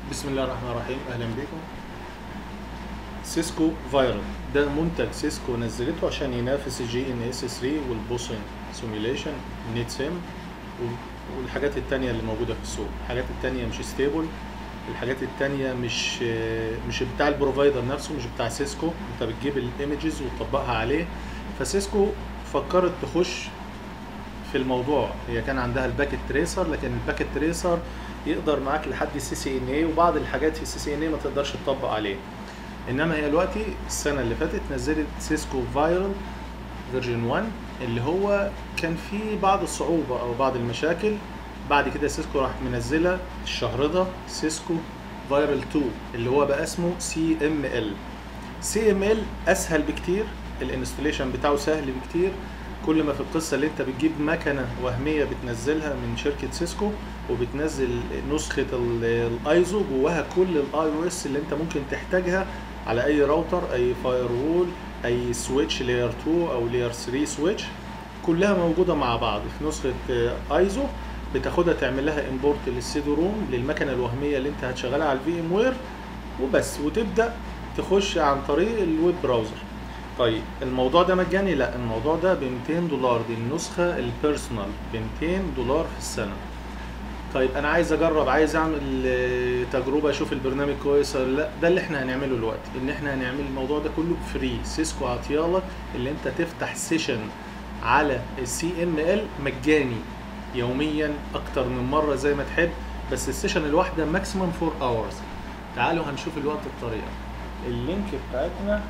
بسم الله الرحمن الرحيم اهلا بكم سيسكو فايرال ده منتج سيسكو نزلته عشان ينافس الجي ان اس 3 والبوسن سيميوليشن نيت سيم والحاجات التانية اللي موجودة في السوق الحاجات التانية مش ستيبل الحاجات التانية مش مش بتاع البروفايدر نفسه مش بتاع سيسكو انت بتجيب الايمجز وتطبقها عليه فسيسكو فكرت تخش في الموضوع هي كان عندها الباكت تريسر لكن الباكت تريسر يقدر معاك لحد السي سي ان اي وبعض الحاجات في السي سي ان اي ما تقدرش تطبق عليه انما هي دلوقتي السنه اللي فاتت نزلت سيسكو فايرال فيرجن 1 اللي هو كان فيه بعض الصعوبه او بعض المشاكل بعد كده سيسكو راح منزله الشهر ده سيسكو فايرال 2 اللي هو بقى اسمه سي ام ال سي ام ال اسهل بكتير الانستليشن بتاعه سهل بكتير كل ما في القصه اللي انت بتجيب مكنه وهميه بتنزلها من شركه سيسكو وبتنزل نسخه الايزو جواها كل الاي او اس اللي انت ممكن تحتاجها على اي راوتر اي فاير وول اي سويتش لاير 2 او لاير 3 سويتش كلها موجوده مع بعض في نسخه ايزو بتاخدها تعمل لها امبورت للسيدو روم للمكنه الوهميه اللي انت هتشغلها على الفي ام وير وبس وتبدا تخش عن طريق الويب براوزر طيب الموضوع ده مجاني لا الموضوع ده ب 200 دولار دي النسخه البيرسونال ب 200 دولار في السنه طيب انا عايز اجرب عايز اعمل تجربه اشوف البرنامج كويس ولا لا ده اللي احنا هنعمله دلوقتي ان احنا هنعمل الموضوع ده كله فري سيسكو عطيالك اللي انت تفتح سيشن على السي ام ال مجاني يوميا اكتر من مره زي ما تحب بس السيشن الواحده ماكسيمم 4 اورز تعالوا هنشوف الوقت الطريقه اللينك بتاعتنا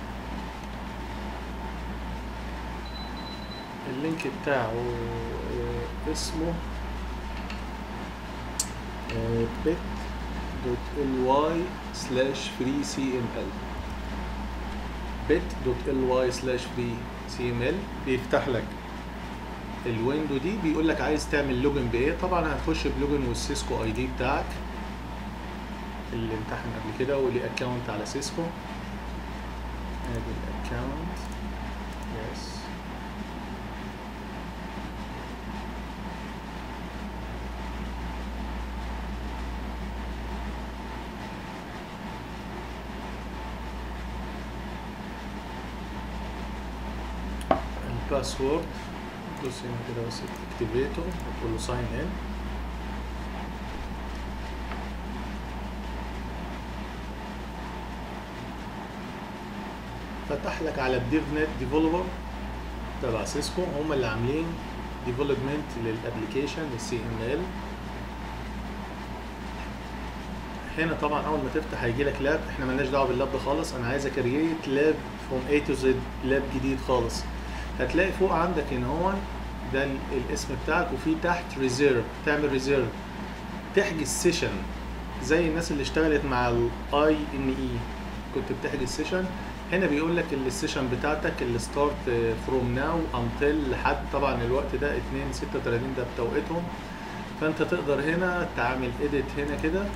اللينك بتاعه اسمه bit.ly slash free cml bit.ly slash free cml بيفتح لك الويندو دي بيقول لك عايز تعمل لوجن بايه طبعا هتخش بلوجن والسيسكو اي دي بتاعك اللي امتحن قبل كده وليه اكونت على سيسكو ادي الاكونت يس الباسورد دوس هنا كده بس اكتيفيته وتقول له ساين ان فتح لك على الديف نت ديفلوبر تبع سيسكو هم اللي عاملين ديفلوبمنت للابلكيشن للسي ام ال هنا طبعا اول ما تفتح هيجي لك لاب احنا مالناش دعوه باللاب ده خالص انا عايز اكريت لاب فروم اي تو زد لاب جديد خالص هتلاقي فوق عندك ان هو ده الاسم بتاعك وفي تحت ريزيرف تعمل ريزيرف تحجز سيشن زي الناس اللي اشتغلت مع الاي ان اي كنت بتحجز سيشن هنا بيقول لك السيشن بتاعتك اللي ستارت فروم ناو انتل لحد طبعا الوقت ده 2 36 ده بتوقيتهم فانت تقدر هنا تعمل اديت هنا كده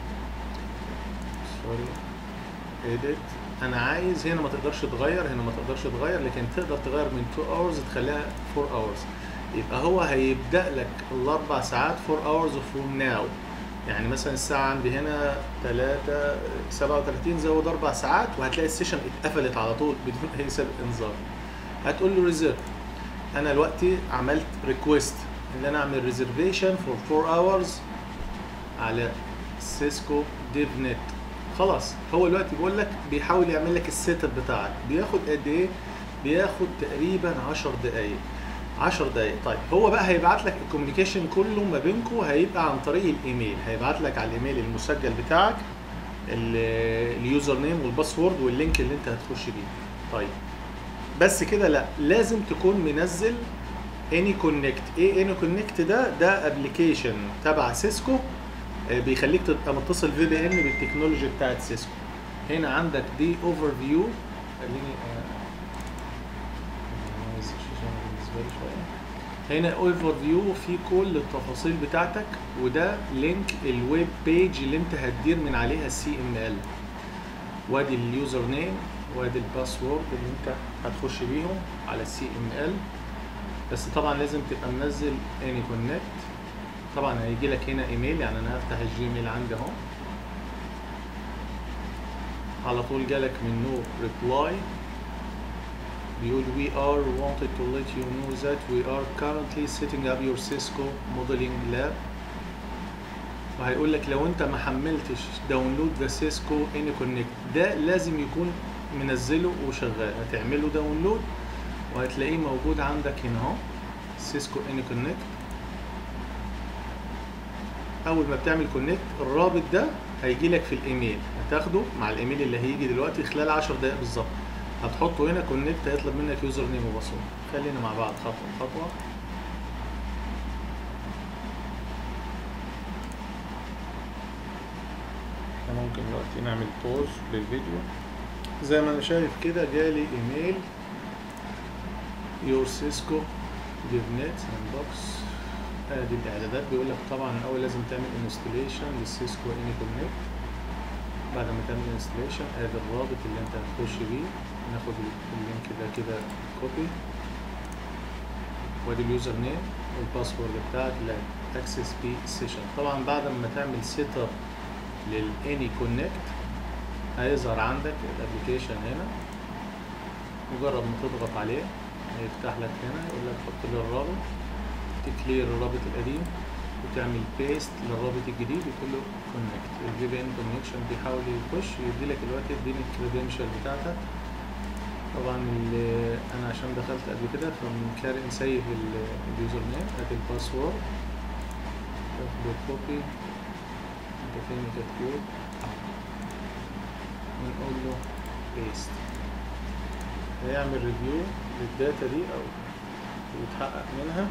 سوري اديت انا عايز هنا ما تقدرش تغير هنا ما تقدرش تغير لكن تقدر تغير من 2 اورز تخليها 4 اورز يبقى هو هيبدا لك الاربع ساعات 4 اورز فروم ناو يعني مثلا الساعه عندي هنا 3 37 زود اربع ساعات وهتلاقي السيشن اتقفلت على طول بدون اي سبب انذار هتقول له ريزيرف انا دلوقتي عملت ريكويست ان انا اعمل ريزرفيشن فور 4 اورز على سيسكو ديف نت خلاص هو دلوقتي بيقول لك بيحاول يعمل لك السيت اب بتاعك بياخد قد ايه بياخد تقريبا 10 دقائق 10 دقائق طيب هو بقى هيبعت لك الكوميونيكيشن كله ما بينكم هيبقى عن طريق الايميل هيبعت لك على الايميل المسجل بتاعك اليوزر نيم والباسورد واللينك اللي انت هتخش بيه طيب بس كده لا لازم تكون منزل اني كونكت ايه اني كونكت ده ده ابلكيشن تبع سيسكو بيخليك تبقى متصل في بي ان بالتكنولوجي بتاعت سيسكو هنا عندك دي اوفر فيو خليني هنا اوفر فيو في كل التفاصيل بتاعتك وده لينك الويب بيج اللي انت هتدير من عليها السي ام ال وادي اليوزر نيم وادي الباسورد اللي انت هتخش بيهم على السي ام ال بس طبعا لازم تبقى منزل اني كونكت طبعا هيجي لك هنا ايميل يعني انا هفتح الجيميل عندي اهو على طول جالك منه ريبلاي بيقول we are wanted to let you know that we are currently setting up your Cisco modeling lab وهيقول لك لو انت ما حملتش داونلود ذا سيسكو اني كونكت ده لازم يكون منزله وشغال هتعمله داونلود وهتلاقيه موجود عندك هنا اهو سيسكو اني كونكت اول ما بتعمل كونكت الرابط ده هيجي لك في الايميل هتاخده مع الايميل اللي هيجي دلوقتي خلال 10 دقائق بالظبط هتحطه هنا كونكت هيطلب منك يوزر نيم وباسورد خلينا مع بعض خطوه خطوه احنا ممكن دلوقتي نعمل بوز للفيديو زي ما انا شايف كده جالي ايميل يور سيسكو ديف نت بوكس ادي الاعدادات بيقول لك طبعا الاول لازم تعمل انستليشن للسيسكو اني كونكت بعد ما تعمل انستليشن ادي الرابط اللي انت هتخش بيه ناخد اللينك ده كده كوبي وادي اليوزر نيم والباسورد بتاعك اللي هتاكسس بيه السيشن طبعا بعد ما تعمل سيت اب للاني كونكت هيظهر عندك الابلكيشن هنا مجرد ما تضغط عليه هيفتح لك هنا يقول لك حط لي الرابط تكلير الرابط القديم وتعمل بيست للرابط الجديد وتقول له كونكت الفي بي ان كونكشن بيحاول يخش يدي لك دلوقتي اديني الكريدنشال بتاعتك طبعا انا عشان دخلت قبل كده فمكارن سيف اليوزر نيم ادي الباسورد تاخده كوبي انت فين كتكوت ونقول له بيست هيعمل ريفيو للداتا دي او يتحقق منها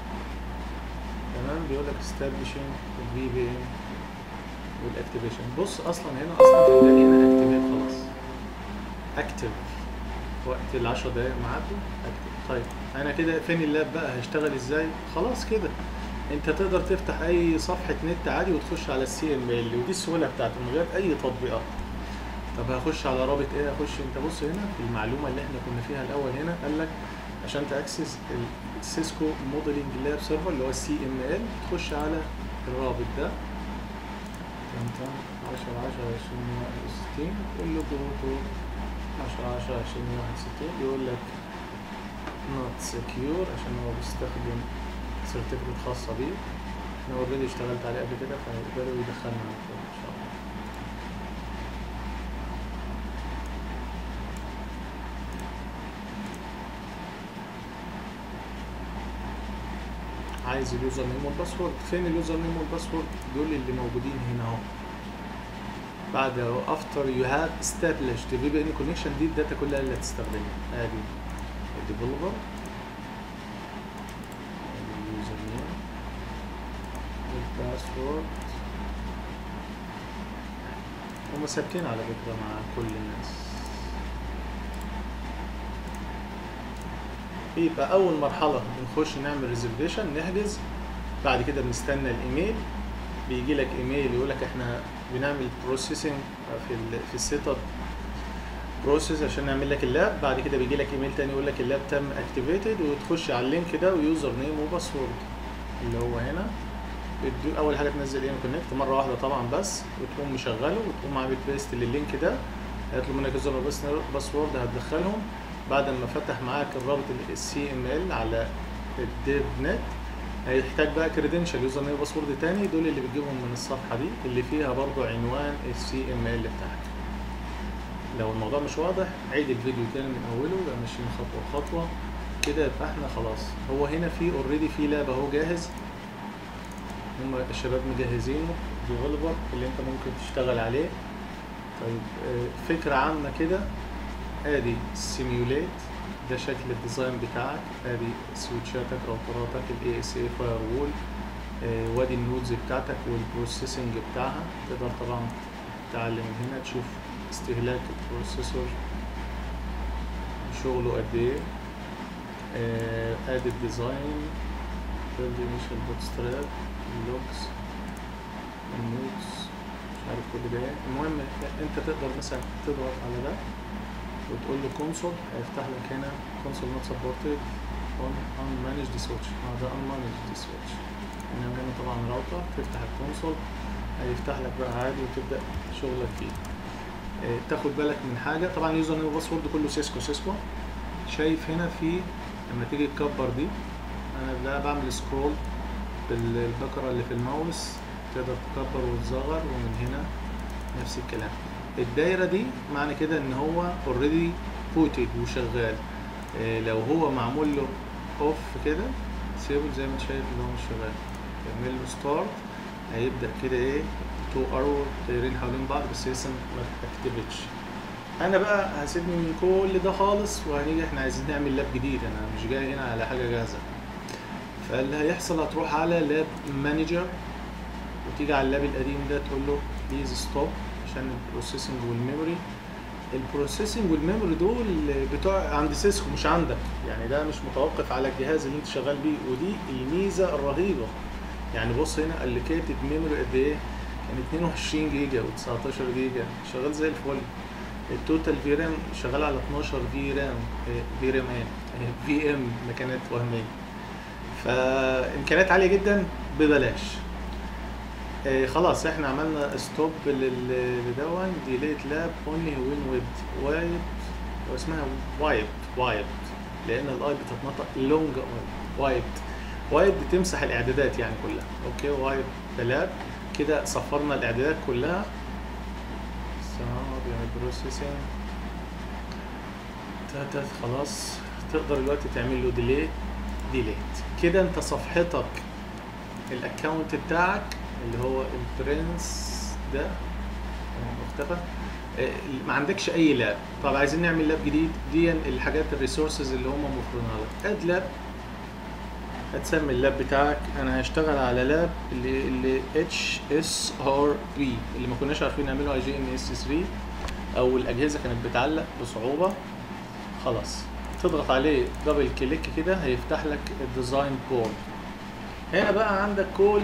تمام بيقول لك establishing الفي بي ان والاكتيفيشن بص اصلا هنا اصلا هتلاقي هنا اكتيفيت خلاص اكتف وقت ال 10 دقايق معدوا اكتف طيب انا كده فين اللاب بقى هيشتغل ازاي خلاص كده انت تقدر تفتح اي صفحه نت عادي وتخش على السي ام ال ودي السهوله بتاعته من غير اي تطبيقات طب هخش على رابط ايه اخش انت بص هنا في المعلومه اللي احنا كنا فيها الاول هنا قال لك عشان تاكسس السيسكو موديلنج لاب سيرفر اللي هو السي ام ال تخش على الرابط ده 10 10 20 61 تقول له جو تو 10 10 20 61 يقول لك not secure عشان هو بيستخدم سيرتيفيكت خاصة بيه انا اوريدي اشتغلت عليه قبل كده فهيقدروا يدخلنا على طول ان شاء الله عايز اليوزر نيم والباسورد فين اليوزر نيم والباسورد دول اللي موجودين هنا اهو بعد after you have established the VPN connection دي الداتا كلها اللي هتستخدمها ادي الديفلوبر اليوزر نيم والباسورد هما ثابتين على فكرة مع كل الناس يبقى أول مرحلة بنخش نعمل ريزرفيشن نحجز بعد كده بنستنى الإيميل بيجي لك إيميل يقول لك إحنا بنعمل بروسيسنج في ال في السيت اب بروسيس عشان نعمل لك اللاب بعد كده بيجي لك ايميل تاني يقول لك اللاب تم اكتيفيتد وتخش على اللينك ده ويوزر نيم وباسورد اللي هو هنا بتدو اول حاجه تنزل ايه كونكت مره واحده طبعا بس وتقوم مشغله وتقوم عامل بيست لللينك ده هيطلب منك يوزر باسورد هتدخلهم بعد ما فتح معاك الرابط السي ام ال على الديف نت هيحتاج بقى كريدنشال يوزر نيم وباسورد تاني دول اللي بتجيبهم من الصفحه دي اللي فيها برضو عنوان السي ام ال بتاعك لو الموضوع مش واضح عيد الفيديو تاني من اوله يبقى ماشيين خطوه خطوه كده يبقى احنا خلاص هو هنا في اوريدي في لاب اهو جاهز هم الشباب مجهزينه ديفلوبر اللي انت ممكن تشتغل عليه طيب فكرة عامة كده ادي سيميوليت ده شكل الديزاين بتاعك ادي سويتشاتك راوتراتك الاي اس اي فاير وول وادي النودز بتاعتك والبروسيسنج بتاعها تقدر طبعا تتعلم من هنا تشوف استهلاك البروسيسور شغله قد ايه ادي الديزاين build initial bootstrap اللوكس النودز مش عارف كل ده المهم انت تقدر مثلا تضغط على ده وتقول له كونسول هيفتح لك هنا كونسول نوت سبورتد اون ان مانجد سويتش اه ده ان مانجد سويتش انما هنا طبعا راوتر تفتح الكونسول هيفتح لك بقى عادي وتبدا شغلك فيه آه، تاخد بالك من حاجه طبعا يوزر نيم وباسورد كله سيسكو سيسكو شايف هنا في لما تيجي تكبر دي انا لا بعمل سكرول بالبكره اللي في الماوس تقدر تكبر وتصغر ومن هنا نفس الكلام الدايره دي معنى كده ان هو اوريدي بوتد وشغال آه، لو هو معمول له اوف كده سيبل زي ما انت شايف ان هو مش شغال تعمل له ستارت هيبدا كده ايه تو ارو دايرين حوالين بعض بس لسه ما اكتبتش انا بقى هسيبني من كل ده خالص وهنيجي احنا عايزين نعمل لاب جديد انا مش جاي هنا على حاجه جاهزه فاللي هيحصل هتروح على لاب مانجر وتيجي على اللاب القديم ده تقول له بليز ستوب عشان البروسيسنج والميموري البروسيسنج والميموري دول بتوع عند سيسكو مش عندك يعني ده مش متوقف على الجهاز اللي انت شغال بيه ودي الميزه الرهيبه يعني بص هنا الكيتد ميموري قد ايه كان 22 جيجا و19 جيجا شغال زي الفل التوتال في رام شغال على 12 في رام في رام ايه في ام مكانات وهميه فامكانيات عاليه جدا ببلاش آه، خلاص احنا عملنا ستوب لدون ديليت لاب اونلي وين ويب وايب واسمها وايب وايب لان الاي بتتنطق لونج وايب وايب بتمسح الاعدادات يعني كلها اوكي وايب لاب كده صفرنا الاعدادات كلها يعني بروسيسنج تاتا خلاص تقدر دلوقتي تعمل له ديليت ديليت كده انت صفحتك الاكونت بتاعك اللي هو البرنس ده آه، اختفى آه، ما عندكش اي لاب طب عايزين نعمل لاب جديد دي الحاجات الريسورسز اللي هم مفروضينها لك اد لاب هتسمي اللاب بتاعك انا هشتغل على لاب اللي اللي اتش اس ار بي اللي ما كناش عارفين نعمله اي جي ان اس 3 او الاجهزه كانت بتعلق بصعوبه خلاص تضغط عليه دبل كليك كده هيفتح لك الديزاين بورد هنا بقى عندك كل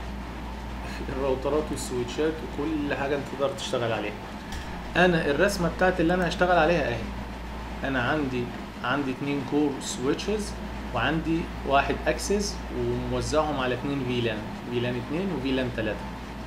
الراوترات والسويتشات وكل حاجه انت تقدر تشتغل عليها انا الرسمه بتاعتي اللي انا هشتغل عليها اهي انا عندي عندي اتنين كور سويتشز وعندي واحد اكسس وموزعهم على اتنين فيلان فيلان اتنين وفيلان تلاتة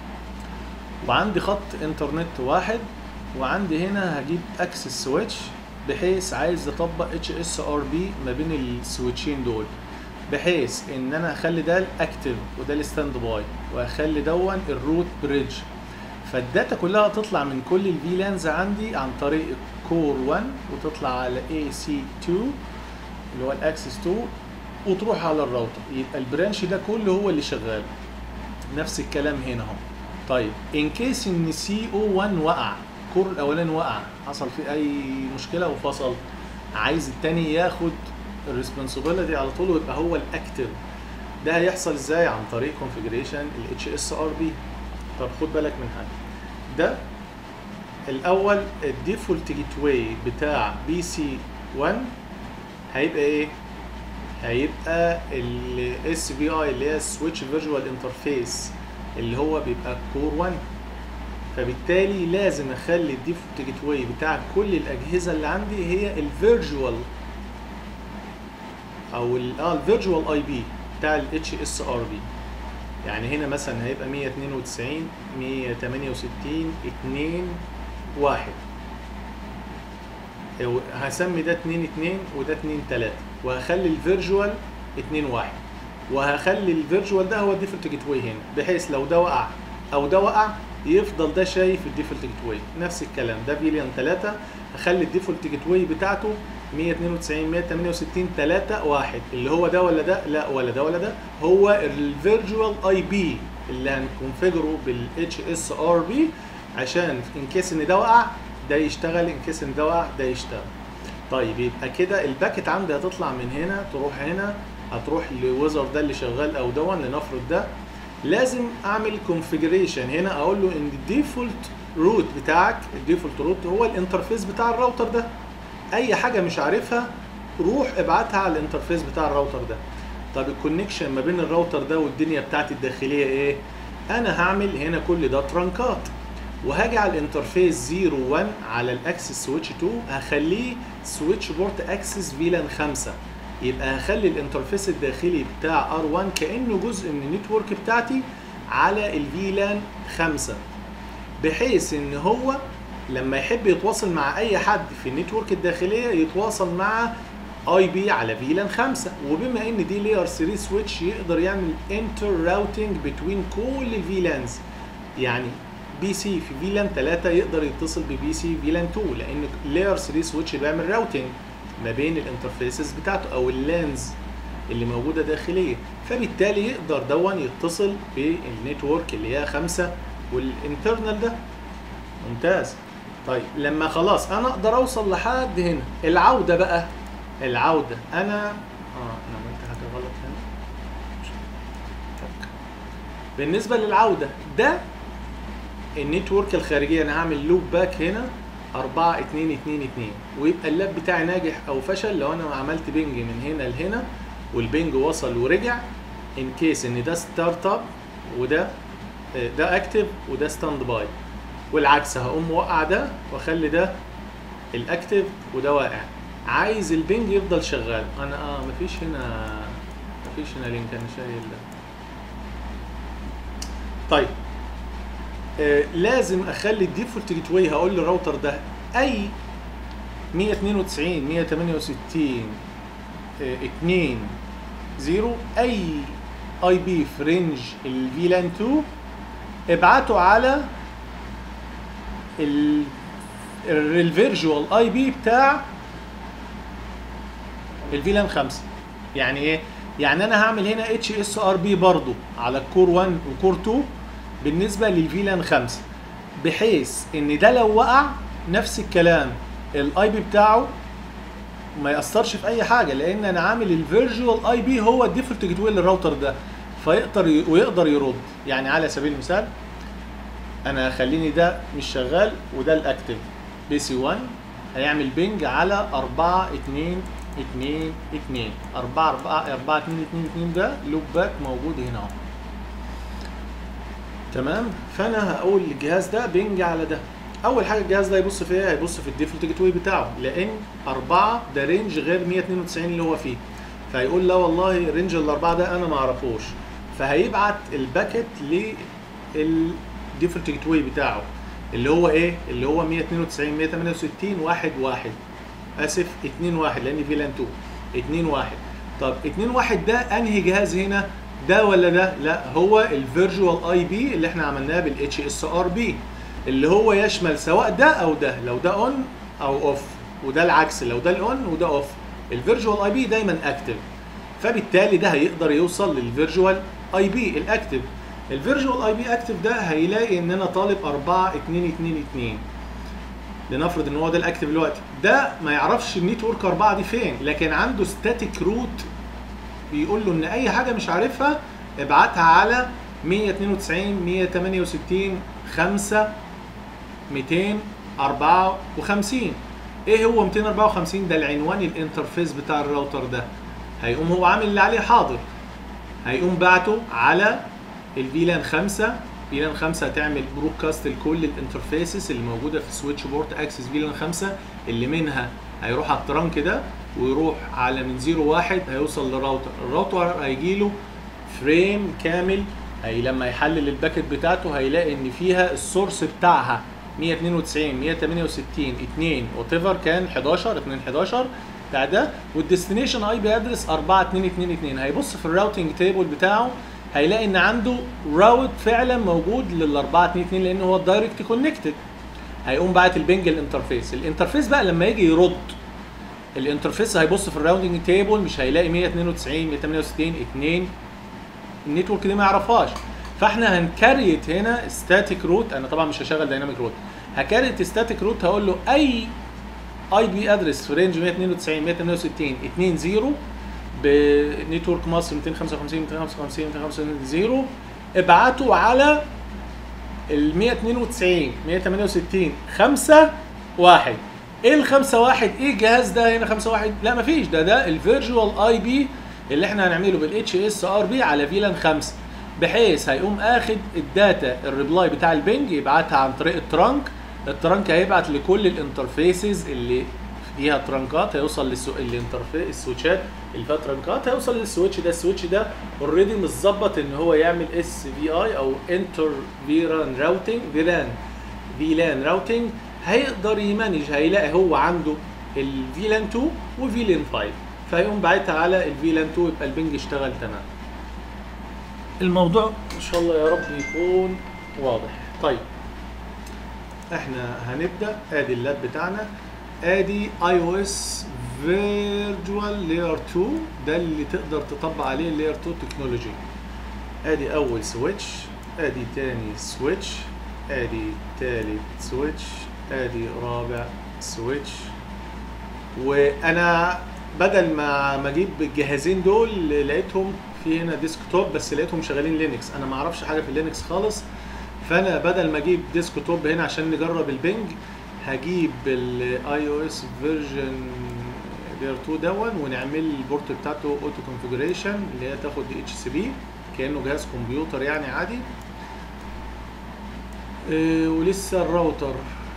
وعندي خط انترنت واحد وعندي هنا هجيب اكسس سويتش بحيث عايز اطبق اتش اس ار بي ما بين السويتشين دول بحيث ان انا اخلي ده الاكتف وده الستاند باي واخلي دون الروت بريدج فالداتا كلها تطلع من كل الفيلانز عندي عن طريق كور 1 وتطلع على اي سي 2 اللي هو الاكسس 2 وتروح على الراوتر يبقى البرانش ده كله هو اللي شغال نفس الكلام هنا اهو طيب ان كيس ان سي او 1 وقع الكور الاولاني وقع حصل فيه اي مشكله وفصل عايز التاني ياخد الريسبونسبيلتي على طول ويبقى هو الاكتف ده هيحصل ازاي عن طريق كونفيجريشن الاتش اس ار بي طب خد بالك من حاجه ده الاول الديفولت جيت واي بتاع بي سي 1 هيبقى ايه هيبقى الاس بي اي اللي هي سويتش فيرجوال انترفيس اللي هو بيبقى كور 1 فبالتالي لازم اخلي الديفولت جيت واي بتاع كل الاجهزه اللي عندي هي الفيرجوال او ال اه الفيرجوال اي بي بتاع الاتش اس ار بي يعني هنا مثلا هيبقى 192 168 2 1 هسمي ده 2 2 وده 2 3 وهخلي الفيرجوال 2 1 وهخلي الفيرجوال ده هو الديفولت جيت واي هنا بحيث لو ده وقع او ده وقع يفضل ده شايف الديفولت جيت واي نفس الكلام ده فيليان 3 هخلي الديفولت جيت واي بتاعته 192 168 3 1 اللي هو ده ولا ده لا ولا ده ولا ده هو الفيرجوال اي بي اللي هنكونفيجره بالاتش اس ار بي عشان ان كيس ان ده وقع ده يشتغل ان كيس ان ده وقع ده يشتغل طيب يبقى كده الباكت عندي هتطلع من هنا تروح هنا هتروح لويزر ده اللي شغال او دون لنفرض ده لازم اعمل كونفيجريشن هنا اقول له ان الديفولت روت بتاعك الديفولت روت هو الانترفيس بتاع الراوتر ده اي حاجه مش عارفها روح ابعتها على الانترفيس بتاع الراوتر ده طب الكونكشن ما بين الراوتر ده والدنيا بتاعتي الداخليه ايه انا هعمل هنا كل ده ترانكات وهاجي على الانترفيس 01 على الاكسس سويتش 2 هخليه سويتش بورت اكسس فيلان 5 يبقى هخلي الانترفيس الداخلي بتاع R1 كانه جزء من النتورك بتاعتي على الفيلان 5 بحيث ان هو لما يحب يتواصل مع اي حد في النتورك الداخليه يتواصل مع اي بي على فيلان 5 وبما ان دي لاير 3 سويتش يقدر يعمل انتر راوتنج بتوين كل الفيلانز يعني بي سي في فيلان 3 يقدر يتصل ببي سي فيلان 2 لان لاير 3 سويتش بيعمل راوتنج ما بين الانترفيسز بتاعته او اللانز اللي موجوده داخليه فبالتالي يقدر دون يتصل بالنتورك اللي هي 5 والانترنال ده ممتاز طيب لما خلاص انا اقدر اوصل لحد هنا العوده بقى العوده انا اه انا عملت حاجه غلط هنا طك. بالنسبه للعوده ده النتورك الخارجيه انا هعمل لوب باك هنا 4 2 2 2 ويبقى اللاب بتاعي ناجح او فشل لو انا عملت بينج من هنا لهنا والبينج وصل ورجع ان كيس ان ده ستارت اب وده آه، ده اكتف وده ستاند باي والعكس هقوم موقع ده واخلي ده الاكتف وده واقع عايز البنج يفضل شغال انا اه مفيش هنا مفيش هنا لينك انا شايل ده طيب آه لازم اخلي الديفولت جيت واي هقول للراوتر ده اي 192 168 آه 2 0 اي اي بي في رينج الفيلان 2 ابعته على ال الفيرجوال اي بي بتاع الفيلان 5 يعني ايه يعني انا هعمل هنا اتش اس ار بي برضو على الكور 1 وكور 2 بالنسبه للفيلان 5 بحيث ان ده لو وقع نفس الكلام الاي بي بتاعه ما ياثرش في اي حاجه لان انا عامل الفيرجوال اي بي هو الديفولت جيت واي للراوتر ده فيقدر ي... ويقدر يرد يعني على سبيل المثال انا خليني ده مش شغال وده الاكتف بي سي 1 هيعمل بينج على 4 2 2 2 4 4 4 2 2 2 ده لوب باك موجود هنا اهو تمام فانا هقول الجهاز ده بينج على ده اول حاجه الجهاز ده يبص فيها هيبص في الديفولت جيت واي بتاعه لان 4 ده رينج غير 192 اللي هو فيه فهيقول لا والله رينج الاربعه ده انا ما اعرفوش فهيبعت الباكت للديفولت جيت واي بتاعه اللي هو ايه اللي هو 192 168 1 1 اسف 2 1 لان في لان 2 2 1 طب 2 1 ده انهي جهاز هنا ده ولا ده لا هو الفيرجوال اي بي اللي احنا عملناه بالاتش اس ار بي اللي هو يشمل سواء ده او ده لو ده اون او اوف وده العكس لو ده الاون وده اوف الفيرجوال اي بي دايما اكتف فبالتالي ده هيقدر يوصل للفيرجوال اي بي الاكتف الفيرجوال اي بي اكتف ده هيلاقي ان انا طالب 4 2 2 2 لنفرض ان هو ده الاكتف دلوقتي ده ما يعرفش النيتورك 4 دي فين لكن عنده ستاتيك روت بيقول له ان اي حاجه مش عارفها ابعتها على 192 168 5 254 ايه هو 254 ده العنوان الانترفيس بتاع الراوتر ده هيقوم هو عامل اللي عليه حاضر هيقوم بعته على الفيلان 5 فيلان 5 هتعمل برودكاست لكل الانترفيسز اللي موجوده في سويتش بورت اكسس فيلان 5 اللي منها هيروح على الترانك ده ويروح على من 0 1 هيوصل للراوتر الراوتر هيجي له فريم كامل هي لما يحلل الباكت بتاعته هيلاقي ان فيها السورس بتاعها 192 168 2 وات ايفر كان 11 2 11 بتاع ده والديستنيشن اي بي ادرس 4 2 2 2 هيبص في الراوتنج تيبل بتاعه هيلاقي ان عنده راوت فعلا موجود لل 4 2 2 لان هو دايركت كونكتد هيقوم باعت البنج الانترفيس الانترفيس بقى لما يجي يرد الانترفيس هيبص في الراوتنج تيبل مش هيلاقي 192 168 2 النتورك دي ما يعرفهاش فاحنا هنكريت هنا ستاتيك روت انا طبعا مش هشغل دايناميك روت هكريت ستاتيك روت هقول له اي اي بي ادرس في رينج 192 168 2 0 بنتورك مصر 255 255 255 0 ابعته على ال 192 168 5 1 ايه ال 5 1 ايه الجهاز ده هنا 5 1 لا مفيش ده ده الفيرجوال اي بي اللي احنا هنعمله بالاتش اس ار بي على فيلان 5 بحيث هيقوم اخد الداتا الريبلاي بتاع البنج يبعتها عن طريق الترانك الترانك هيبعت لكل الانترفيسز اللي فيها ترانكات هيوصل للانترفيس السويتشات اللي فيها ترانكات هيوصل للسويتش ده السويتش ده اوريدي متظبط ان هو يعمل اس في اي او انتر فيران راوتنج فيلان فيلان راوتنج هيقدر يمانج هيلاقي هو عنده الفيلان 2 وفيلان 5 فهيقوم باعتها على الفيلان 2 يبقى البنج اشتغل تمام الموضوع ان شاء الله يا رب يكون واضح طيب احنا هنبدا ادي اللاب بتاعنا ادي اي او اس فيرجوال لاير 2 ده اللي تقدر تطبق عليه اللاير 2 تكنولوجي ادي اول سويتش ادي تاني سويتش ادي تالت سويتش ادي رابع سويتش وانا بدل ما ما اجيب الجهازين دول لقيتهم في هنا ديسكتوب بس لقيتهم شغالين لينكس انا ما اعرفش حاجه في اللينكس خالص فانا بدل ما اجيب ديسكتوب هنا عشان نجرب البنج هجيب الاي او اس فيرجن لير 2 دون ونعمل البورت بتاعته اوتو كونفيجريشن اللي هي تاخد دي اتش سي بي كانه جهاز كمبيوتر يعني عادي آه، ولسه الراوتر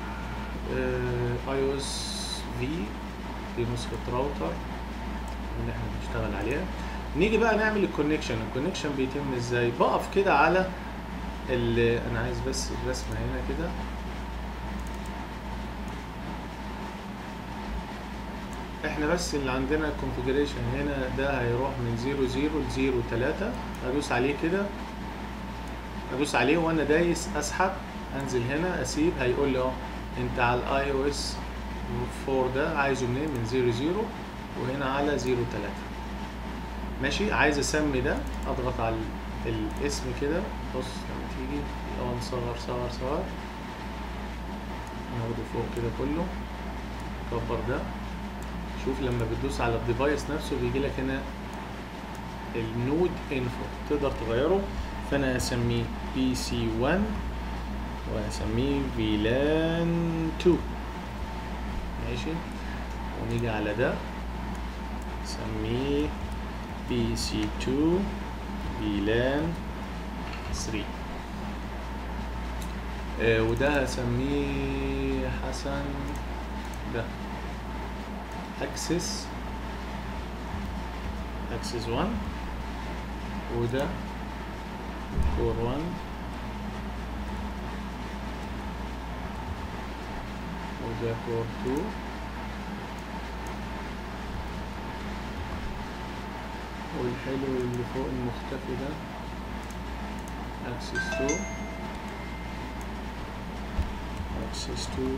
اي او اس في دي نسخه راوتر اللي احنا بنشتغل عليها نيجي بقى نعمل الكونكشن الكونكشن بيتم ازاي بقف كده على ال- انا عايز بس الرسمه هنا كده احنا بس اللي عندنا الكونفيجريشن هنا ده هيروح من 0 0 ل 0 3 ادوس عليه كده ادوس عليه وانا دايس اسحب انزل هنا اسيب هيقول لي اه انت على الاي او اس 4 ده عايزه منين من 0 0 وهنا على 0 3 ماشي عايز اسمي ده اضغط على ال- الاسم كده بص لما تيجي اه نصغر صغر صغر ناخده فوق كده كله كبر ده شوف لما بتدوس على الديفايس نفسه بيجي لك هنا النود انفو تقدر تغيره فانا هسميه بي سي 1 وهسميه فيلان 2 ماشي ونيجي على ده نسميه بي سي 2 فيلان 3 آه وده هسميه حسن ده اكسس اكسس 1 وده كور 1 وده كور 2 والحلو اللي فوق المختفي ده اكسس 2 اكسس 2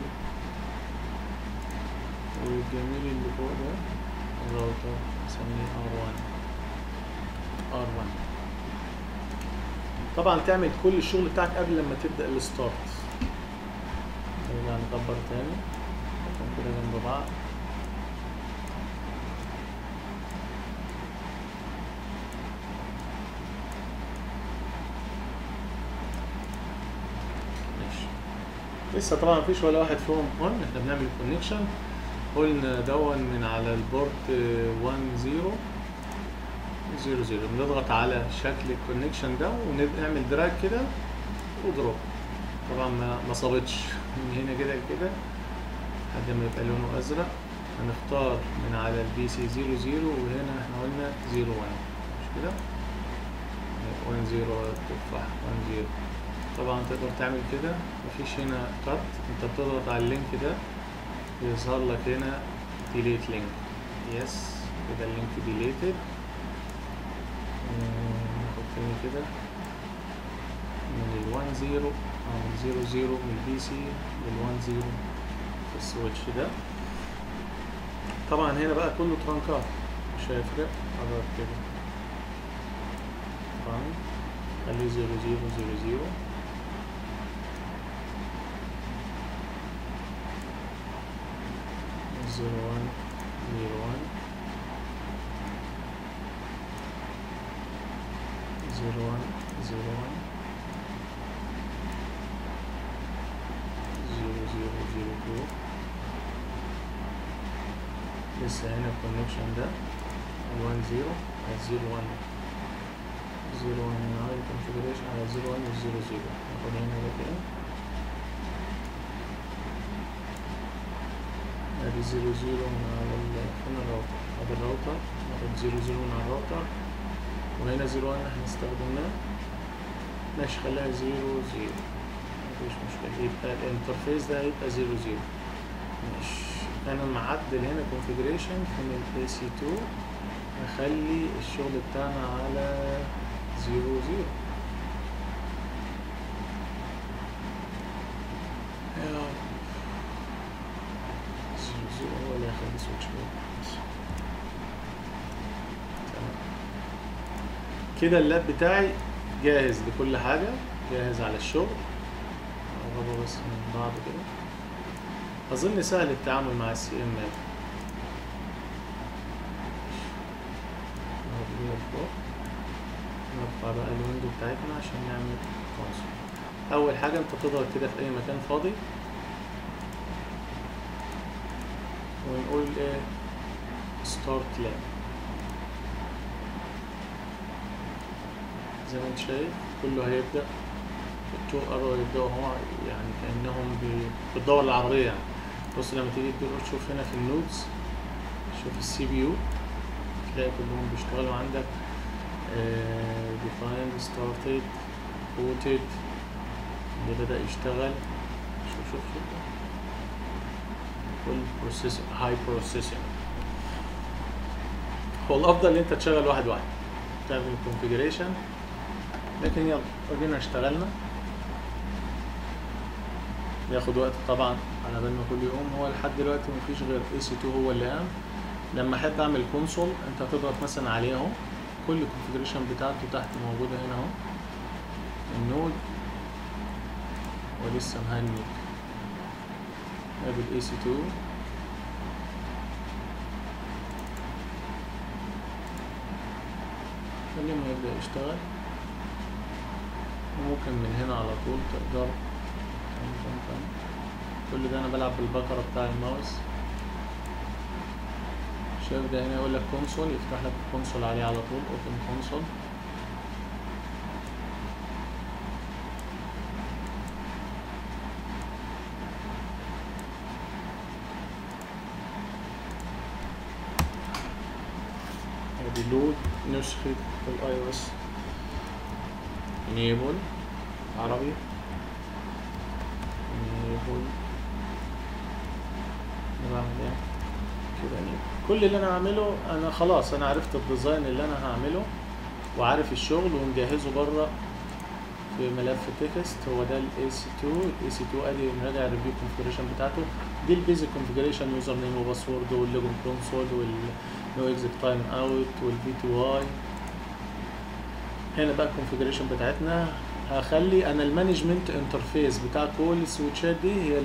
والجميل اللي فوق ده الراوتر نسميه R1 R1 طبعا تعمل كل الشغل بتاعك قبل لما تبدأ الستارت نرجع نكبر تاني نحطهم كده جنب بعض ماشي لسه طبعا مفيش ولا واحد فيهم اون احنا بنعمل كونكشن قلنا دون من على البورت 1 0 0 0 بنضغط على شكل الكونكشن ده ونعمل دراج كده ودروب طبعا ما ما صابتش من هنا كده لكده لحد ما يبقى لونه ازرق هنختار من على البي سي 0 0 وهنا احنا قلنا 0 1 مش كده 1 0 تفاح 1 0 طبعا تقدر تعمل كده مفيش هنا كات انت بتضغط على اللينك ده يظهر لك هنا delete link يس كده اللينك deleted ناخد تاني كده من ال 1 0 او من 0 0 من البي سي لل 1 0 في السويتش ده طبعا هنا بقى كله ترانكات مش هيفرق قرب كده طبعا خليه 0 0 0 0 zero one zero one zero one zero one zero zero zero two لسه هنا الكونكشن ده one zero على zero one zero one هنا على الكونفيجريشن على zero one و zero zero ناخد هنا ده كده ادي زيرو زيرو من على ال- فين الراوتر ادي الراوتر ناخد زيرو زيرو من على الراوتر وهنا زيرو وان احنا استخدمناه ماشي خليها زيرو زيرو مفيش مشكله يبقى الانترفيس ده هيبقى 0 0 ماشي انا معدل هنا configuration من ال AC2 اخلي الشغل بتاعنا على 0 0 يا زيرو زيرو هو اللي هيخلي سويتش تمام كده اللاب بتاعي جاهز لكل حاجة جاهز على الشغل اقربه بس من بعض كده أظن سهل التعامل مع السي ام اب نرفع بقى الويندو بتاعتنا عشان نعمل كونسول أول حاجة أنت تضغط كده في أي مكان فاضي ونقول ايه ستارت لاب زي ما انت شايف كله هيبدأ التو ارو يبدأوا هو يعني كأنهم بي- بالدورة العربية يعني بص لما تيجي تدور تشوف هنا في النودز شوف السي بي يو تلاقي كلهم بيشتغلوا عندك defined started booted اللي بدأ يشتغل شوف شوف شوف كل بروسيسنج هاي بروسيسنج هو الافضل ان انت تشغل واحد واحد تعمل configuration لكن يلا ادينا اشتغلنا بياخد وقت طبعا على بال ما كل يوم هو لحد دلوقتي مفيش غير اي سي 2 هو اللي قام لما احب اعمل كونسول انت هتضغط مثلا عليه اهو كل الكونفيجريشن بتاعته تحت موجوده هنا اهو النود ولسه مهنج ادي الاي سي 2 خليه ما يبدأ يشتغل وممكن من هنا على طول تقدر تم تم تم. كل ده انا بلعب بالبكرة بتاع الماوس شايف ده هنا يقول لك كونسول يفتح لك الكونسول عليه على طول اوبن كونسول ادي لود نسخة الاي او اس enable عربي enable انا بعمل ايه كده enable كل اللي انا هعمله انا خلاص انا عرفت الديزاين اللي انا هعمله وعارف الشغل ومجهزه بره في ملف تكست هو ده الاي سي 2 الاي سي 2 ادي نراجع الريفيو كونفيجريشن بتاعته دي البيزك كونفيجريشن يوزر نيم وباسورد واللوجن كونسول والنو اكزيت تايم اوت والفي تي واي هنا بقى الكونفيجريشن بتاعتنا هخلي انا المانجمنت انترفيس بتاع كل السويتشات دي هي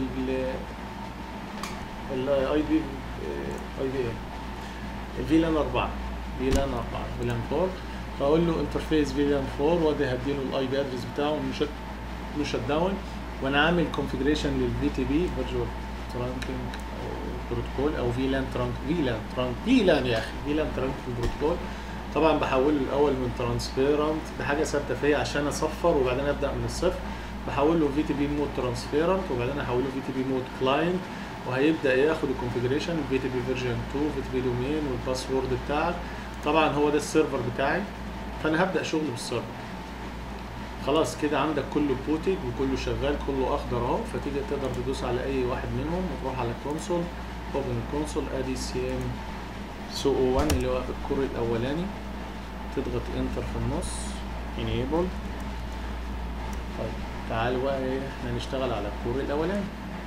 الاي بي اي بي ايه فيلان 4 فيلان 4 فيلان 4 فاقول له انترفيس فيلان 4 وادي هديله الاي بي ادرس بتاعه مش مش شت داون وانا عامل كونفيجريشن للفي تي بي فيرجوال ترانكينج بروتوكول او فيلان ترانك فيلان ترانك فيلان يا اخي فيلان ترانك بروتوكول طبعا بحوله الاول من ترانسبيرنت بحاجه ثابته فيا عشان اصفر وبعدين ابدا من الصفر بحول له في تي بي مود ترانسبيرنت وبعدين احوله في تي بي مود كلاينت وهيبدا ياخد الكونفيجريشن في تي بي فيرجن 2 في تي بي دومين والباسورد بتاعك طبعا هو ده السيرفر بتاعي فانا هبدا شغل بالسيرفر خلاص كده عندك كله بوتد وكله شغال كله اخضر اهو فتيجي تقدر تدوس على اي واحد منهم وتروح على الكونسول اوبن الكونسول ادي سي ام سو او 1 اللي هو الكور الاولاني تضغط انتر في النص enable طيب تعالوا بقى ايه احنا نشتغل على الكور الاولاني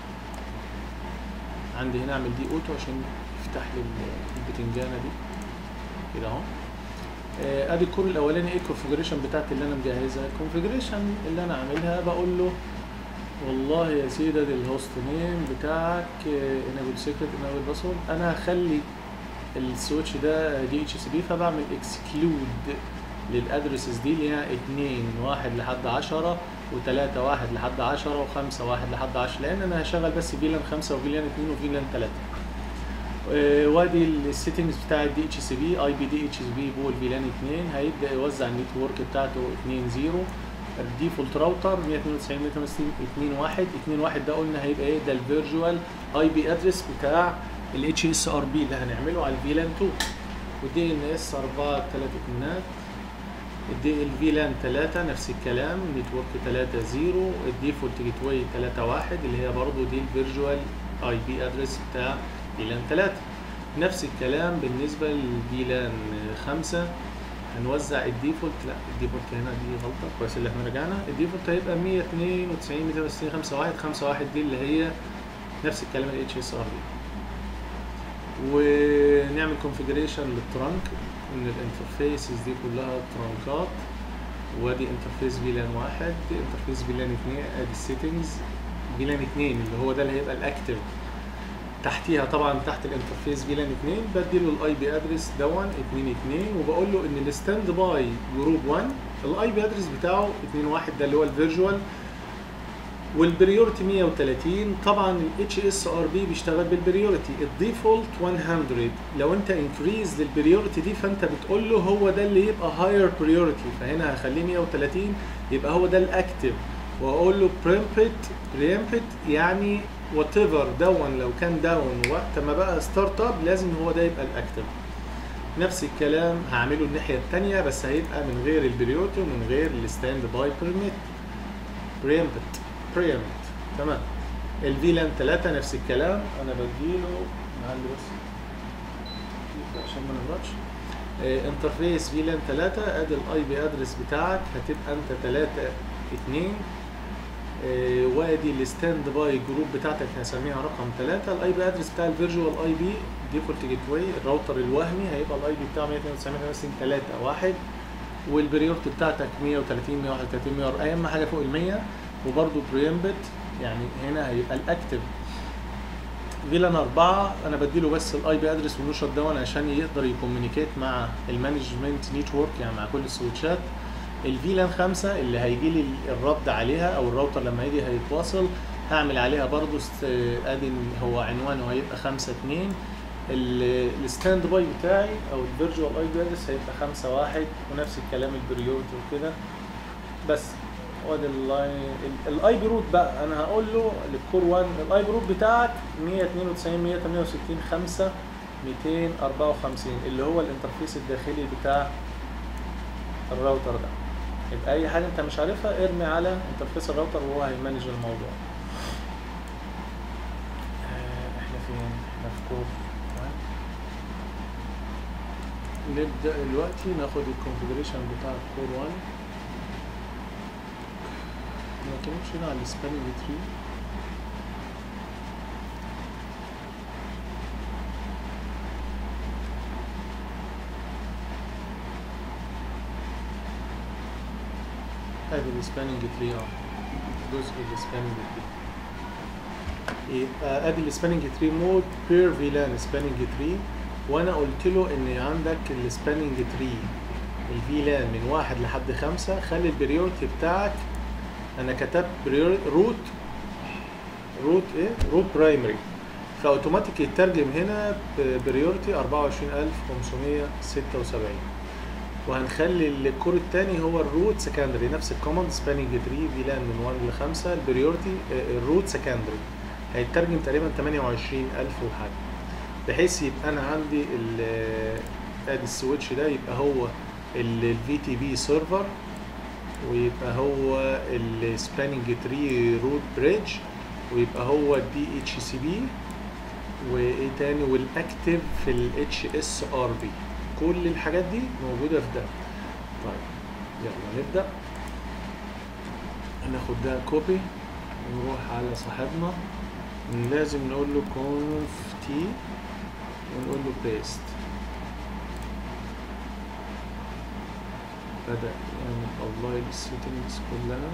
عندي هنا اعمل دي اوتو عشان يفتح لي البتنجانه دي كده اهو آه، ادي الكور الاولاني ايه الكونفجريشن بتاعتي اللي انا مجهزها الكونفجريشن اللي انا عاملها بقول له والله يا سيدي ده الهوست نيم بتاعك انابل سيكريت انابل باسورد انا هخلي السويتش ده دي اتش سي بي فبعمل اكسكلود للادرسز دي اللي هي 2 1 لحد 10 و3 1 لحد 10 و5 1 لحد 10 لان انا هشغل بس فيلان 5 وفيلان 2 وفيلان 3 آه، وادي السيتنجز بتاع الدي اتش سي بي اي بي دي اتش سي بي بول فيلان 2 هيبدا يوزع النتورك بتاعته 2 0 الديفولت راوتر 192 168 2 1 2 1 ده قلنا هيبقى ايه ده الفيرجوال اي بي ادرس بتاع الاتش اس ار بي اللي هنعمله على الفيلان 2 والدي ان اس 4 3 اتنينات الدي الفيلان 3 نفس الكلام نتورك 3 0 الديفولت جيت واي 3 1 اللي هي برضو دي الفيرجوال اي بي ادرس بتاع فيلان 3 نفس الكلام بالنسبه للفيلان 5 هنوزع الديفولت لا الديفولت هنا دي غلطه كويس اللي احنا رجعنا الديفولت هيبقى 192 260 5 1 5 1 دي اللي هي نفس الكلام الاتش اس ار دي ونعمل كونفيجريشن للترانك ان الانترفيسز دي كلها ترانكات وادي انترفيس فيلان واحد دي انترفيس فيلان اتنين ادي السيتنجز فيلان اتنين اللي هو ده اللي هيبقى الاكتف تحتيها طبعا تحت الانترفيس فيلان 2 بديله الاي بي ادرس دون 2 2 وبقول له ان الستاند باي جروب 1 الاي بي ادرس بتاعه 2 1 ده اللي هو الفيرجوال والبريورتي 130 طبعا الاتش اس ار بي بيشتغل بالبريورتي الديفولت 100 لو انت انكريز للبريورتي دي فانت بتقول له هو ده اللي يبقى هاير بريورتي فهنا هخليه 130 يبقى هو ده الاكتف واقول له بريمبت بريمبت يعني وات ايفر دون لو كان داون وقت ما بقى ستارت اب لازم هو ده يبقى الاكتف نفس الكلام هعمله الناحيه الثانيه بس هيبقى من غير البريورتي ومن غير الستاند باي بيرميت بريمبت بريمت تمام الفيلان 3 نفس الكلام انا بديله عندي بس عشان ما نغلطش انترفيس فيلان 3 ادي الاي بي ادرس بتاعك هتبقى انت 3 2 آه، وادي الستاند باي جروب بتاعتك هسميها رقم 3 الاي بي ادرس بتاع الفيرجوال اي بي ديفولت جيت واي الراوتر الوهمي هيبقى الاي بي بتاعه 192 3 1 والبريورت بتاعتك 130 131 100 اهم حاجه فوق ال 100 وبرده بريمبت يعني هنا هيبقى الاكتف فيلان 4 انا بديله بس الاي بي ادرس والنشط دون عشان يقدر يكومينيكيت مع المانجمنت نتورك يعني مع كل السويتشات الفيلان 5 اللي هيجي لي الرد عليها او الراوتر لما يجي هيتواصل هعمل عليها برضو است- ادي هو عنوانه هيبقى 5 2 الستاند باي بتاعي او الفيرجوال اي بي ادرس هيبقى 5 1 ونفس الكلام البريورتي وكده بس وادي اللاين الاي بي روت بقى انا هقول له للكور 1 الاي بي روت بتاعك 192 168 5 254 اللي هو الانترفيس الداخلي بتاع الراوتر ده يبقى اي حاجه انت مش عارفها ارمي على انترفيس الراوتر وهو هيمانج الموضوع آه، احنا فين احنا في كور واحد. نبدا دلوقتي ناخد الكونفيجريشن بتاع الكور 1 ما كانتش هنا على السبانينج تري ادي السبانينج تري اه جزء السبانينج تري يبقى ادي السبانينج تري مود بير فيلان سبانينج تري وانا قلت له ان عندك السبانينج تري الفيلان من واحد لحد خمسة خلي البريورتي بتاعك انا كتبت روت روت ايه روت برايمري فاوتوماتيك يترجم هنا بريورتي 24576 وهنخلي الكور الثاني هو الروت سكندري نفس الكوماند سبانينج تري فيلان من 1 ل 5 البريورتي الروت سكندري هيترجم تقريبا 28000 وحاجه بحيث يبقى انا عندي ال- ادي السويتش ده يبقى هو الفي تي بي سيرفر ويبقى هو السبانينج تري روت بريدج ويبقى هو الدي اتش سي بي وايه تاني والاكتف في الاتش اس ار بي كل الحاجات دي موجوده في ده طيب يلا نبدا هناخد ده كوبي ونروح على صاحبنا لازم نقول له conf t ونقول له paste بدأ يعمل ابلاي للسيتنجز كلها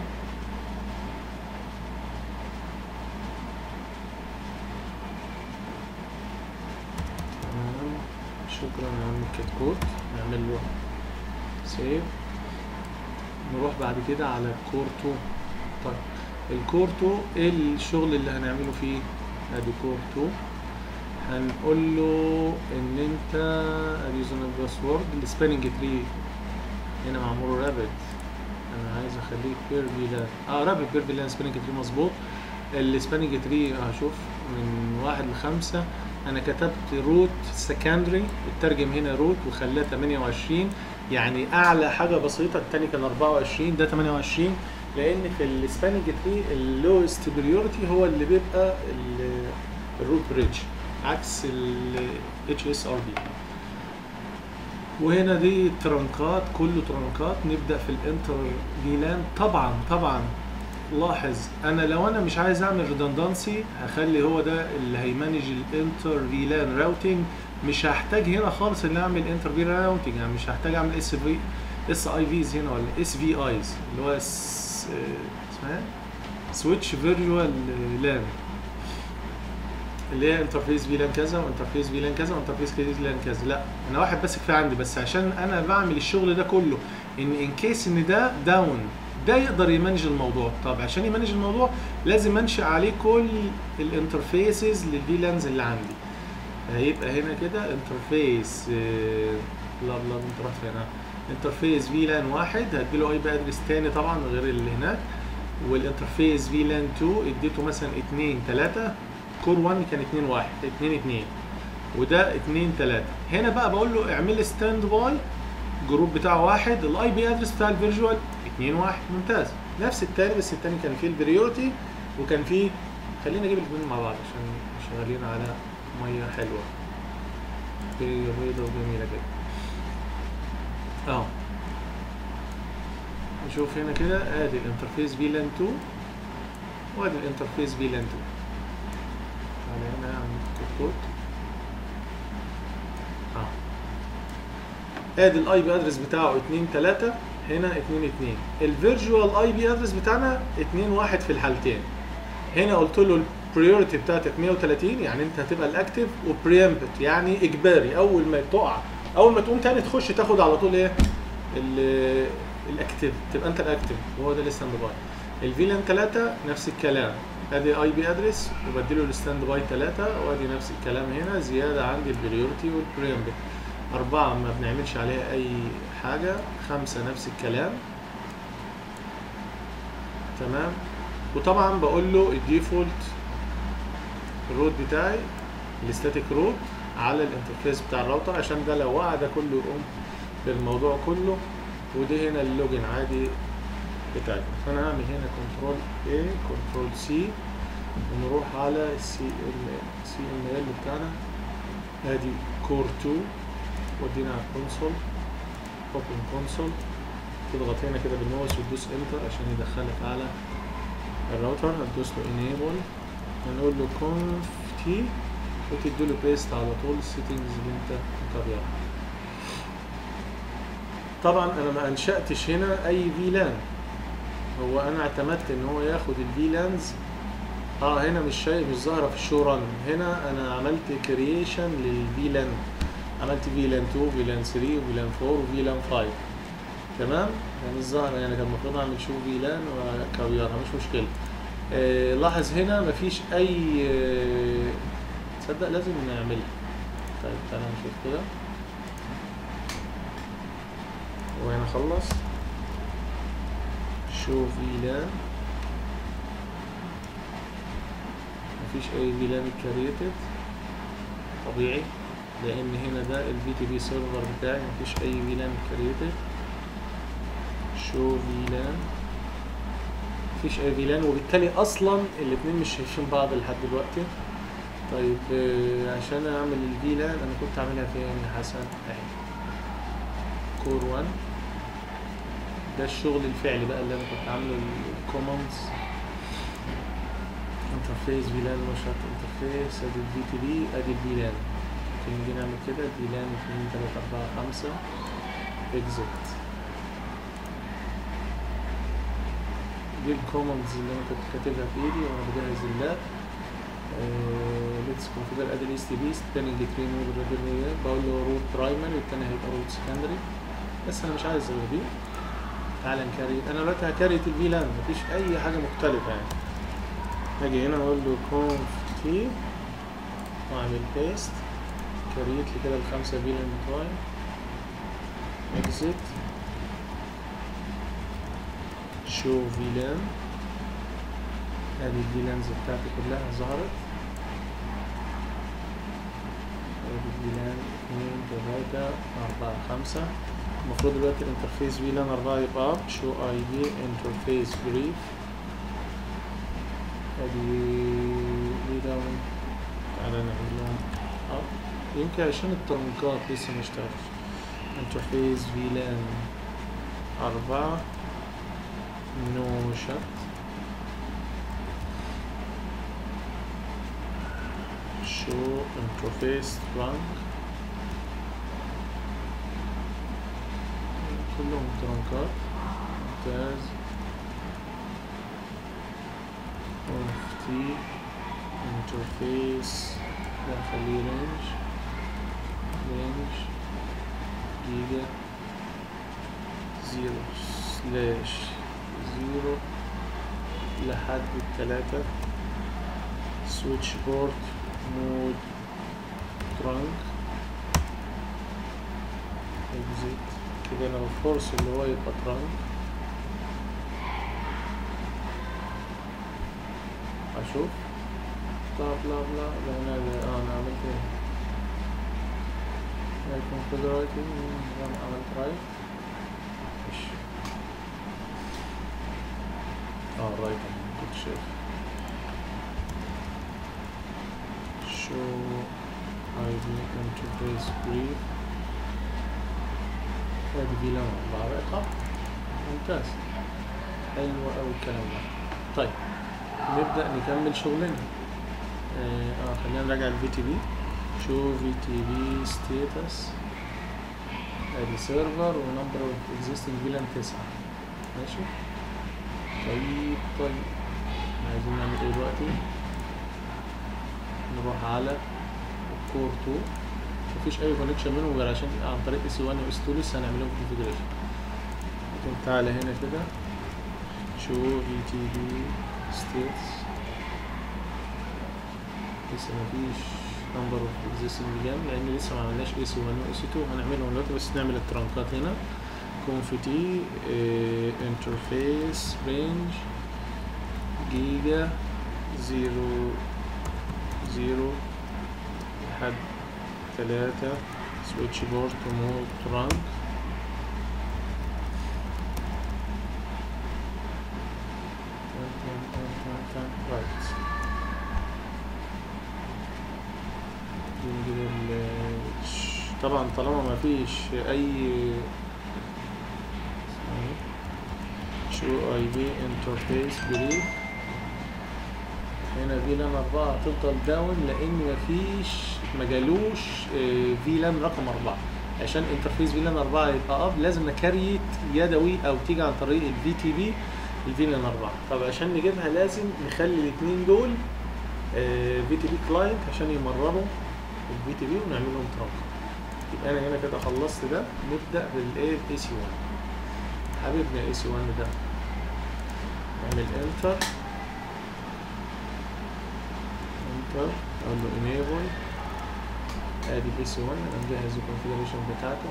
تمام شكرا يا عم الكتكوت نعمل له سيف نروح بعد كده على الكور 2 طيب الكور 2 ايه الشغل اللي هنعمله فيه ادي كور 2 هنقول له ان انت ادي يوزر باسورد السباننج تري هنا معمول رابد انا عايز اخليه بير فيلان اه رابد بير فيلان سباننج تري مظبوط السباننج تري هشوف من واحد لخمسة انا كتبت روت سكندري الترجم هنا روت وخلاه 28 يعني اعلى حاجه بسيطه التاني كان 24 ده 28 لان في السباننج تري اللوست بريورتي هو اللي بيبقى ال- الروت بريدج عكس ال اتش اس ار بي وهنا دي ترنكات كله ترنكات نبدا في الانتر فيلان طبعا طبعا لاحظ انا لو انا مش عايز اعمل ريدندنسي هخلي هو ده اللي هيمانج الانتر فيلان راوتنج مش هحتاج هنا خالص ان اعمل انتر فيلان راوتنج يعني مش هحتاج اعمل اس في اس اي فيز هنا ولا اس في ايز اللي هو اس اسمها سويتش فيرجوال لان اللي هي انترفيس فيلان كذا وانترفيس فيلان كذا وانترفيس فيلان كذا لا انا واحد بس كفايه عندي بس عشان انا بعمل الشغل ده كله ان ان كيس ان ده داون ده يقدر يمانج الموضوع طب عشان يمانج الموضوع لازم انشئ عليه كل الانترفيسز للفيلانز اللي عندي هيبقى هنا كده انترفيس آه، لا لا انت رحت فين انترفيس فيلان واحد هديله اي بي ادرس تاني طبعا غير اللي هناك والانترفيس فيلان 2 اديته مثلا 2 3 كور 1 كان 2 1 2 2 وده 2 3 هنا بقى بقول له اعمل لي ستاند باي الجروب بتاعه واحد الاي بي ادرس بتاع الفيرجوال 2 1 ممتاز نفس التاني بس التاني كان فيه البريورتي وكان فيه خلينا نجيب الاثنين مع بعض عشان شغالين على ميه حلوه بيضة وجميلة كده اه نشوف هنا كده ادي الانترفيس فيلان 2 وادي الانترفيس فيلان 2 تعالى هنا اعمل كود اه ادي الاي بي ادرس بتاعه 2 3 هنا 2 2 الفيرجوال اي بي ادرس بتاعنا 2 1 في الحالتين هنا قلت له البريورتي بتاعتك 130 يعني انت هتبقى الاكتف وبريمبت يعني اجباري اول ما تقع اول ما تقوم تاني تخش تاخد على طول ايه ال- الاكتف تبقى انت الاكتف وهو ده الستاند باي الفيلان 3 نفس الكلام ادي اي بي ادرس وبديله الستاند باي 3 وادي نفس الكلام هنا زياده عندي البريورتي والبريمبت أربعة ما بنعملش عليها أي حاجة خمسة نفس الكلام تمام وطبعا بقول له الديفولت الروت بتاعي الاستاتيك روت على الانترفيس بتاع الراوتر عشان ده لو وقع ده كله يقوم بالموضوع كله ودي هنا اللوجن عادي بتاعي فانا هعمل هنا كنترول A كنترول C ونروح على السي سي ام ال بتاعنا ادي كور 2 ودينا على الكونسول اوبن كونسول تضغط هنا كده بالماوس وتدوس انتر عشان يدخلك على الراوتر هتدوس له انيبل هنقول له conf t وتدي له بيست على طول السيتنجز اللي انت مكررها طبعا انا ما انشاتش هنا اي فيلان هو انا اعتمدت ان هو ياخد الفيلانز اه هنا مش شايف مش ظاهره في الشو ران هنا انا عملت كرييشن للفيلان عملت فيلان 2 فيلان 3 وفيلان 4 وفيلان 5 تمام يعني الظاهر يعني كان المفروض اعمل شو فيلان وكويرها مش مشكله آه لاحظ هنا مفيش اي آه، تصدق لازم نعملها طيب تعالى نشوف كده وهنا خلص شو فيلان مفيش اي فيلان كريتد طبيعي لان هنا ده الفي تي بي سيرفر بتاعي مفيش اي فيلان كريتد شو فيلان مفيش اي فيلان وبالتالي اصلا الاتنين مش شايفين بعض لحد دلوقتي طيب آه، عشان اعمل الفيلان انا كنت عاملها فين يا حسن اهي كور 1 ده الشغل الفعلي بقى اللي انا كنت عامله الكوماندز انترفيس فيلان نشاط انترفيس ادي الفي تي بي ادي الفيلان ممكن نيجي نعمل كده فيلان 2 3 4 5 اكزيت دي الكوماندز اللي انا كنت كاتبها في ايدي وانا بجهز اللاب ليتس كونفيجر ادي الاس تي بي سباننج تري مود بقول له روت برايمري والتاني هيبقى روت سكندري بس انا مش عايز غير دي تعالى نكري انا دلوقتي هكريت الفيلان مفيش اي حاجه مختلفه يعني هاجي هنا اقول له كونف تي واعمل بيست كريت لي كده الخمسه فيلان بتوعي اكزيت شو فيلان ادي الفيلانز بتاعتي كلها ظهرت ادي الفيلان اتنين تلاتة أربعة خمسة المفروض دلوقتي الانترفيس فيلان أربعة يبقى شو اي دي انترفيس بريف ادي فيلان تعالى نعمل لهم اب يمكن عشان الترنكات لسه ما اشتغلش انترفيس فيلان أربعة نو شت show interface trunk كلهم ترنكات ممتاز conf t interface ده خليه range range جيجا زيرو سلاش زيرو لحد التلاتة سويتش بورت مود ترانك اكزيت كده انا الفورس اللي هو يبقى ترانك اشوف طب لا لا لا انا اه انا عملت ايه configure item انا عملت رايت مش اه رايت كنت شايف show ID interface brief ادي في لون بارقة ممتاز حلو اوي الكلام ده طيب نبدأ نكمل شغلنا اه آه، خلينا نراجع الفي تي بي شو في تي بي ستيتس ادي سيرفر ونمبر اوف اكزيستنج فيلان تسعة ماشي طيب طيب عايزين نعمل ايه دلوقتي نروح على الكور 2 مفيش اي كونكشن بينهم غير عشان عن طريق اس 1 و اس 2 لسه هنعمل لهم كونفيجريشن تعالى هنا كده شو في تي بي ستيتس لسه مفيش نمبر اوف اكزيستنج جام لان لسه ما عملناش اس 1 و اس 2 هنعملهم دلوقتي بس نعمل الترانكات هنا كونفتي انترفيس رينج جيجا زيرو زيرو لحد تلاتة سويتش بورت مود ترانك رايت نجيب ال- ش- طبعا طالما ما فيش اي شو اي بي انترفيس بريف هنا فيلان أربعة هتفضل داون لأن مفيش مجالوش فيلان رقم أربعة عشان انترفيس فيلان أربعة يبقى أب لازم نكريت يدوي أو تيجي عن طريق الفي تي بي الفيلان أربعة طب عشان نجيبها لازم نخلي الاتنين دول في تي بي كلاينت عشان يمرروا الفي تي بي ونعمل لهم ترانك يبقى أنا هنا كده خلصت ده نبدأ بالايه الاي سي 1 حبيبنا اي سي 1 ده نعمل انتر انتر اقول له enable ادي بي سي 1 انا مجهز الكونفيجريشن بتاعته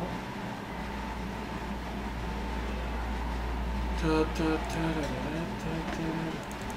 تا تا تا را را تا تا را.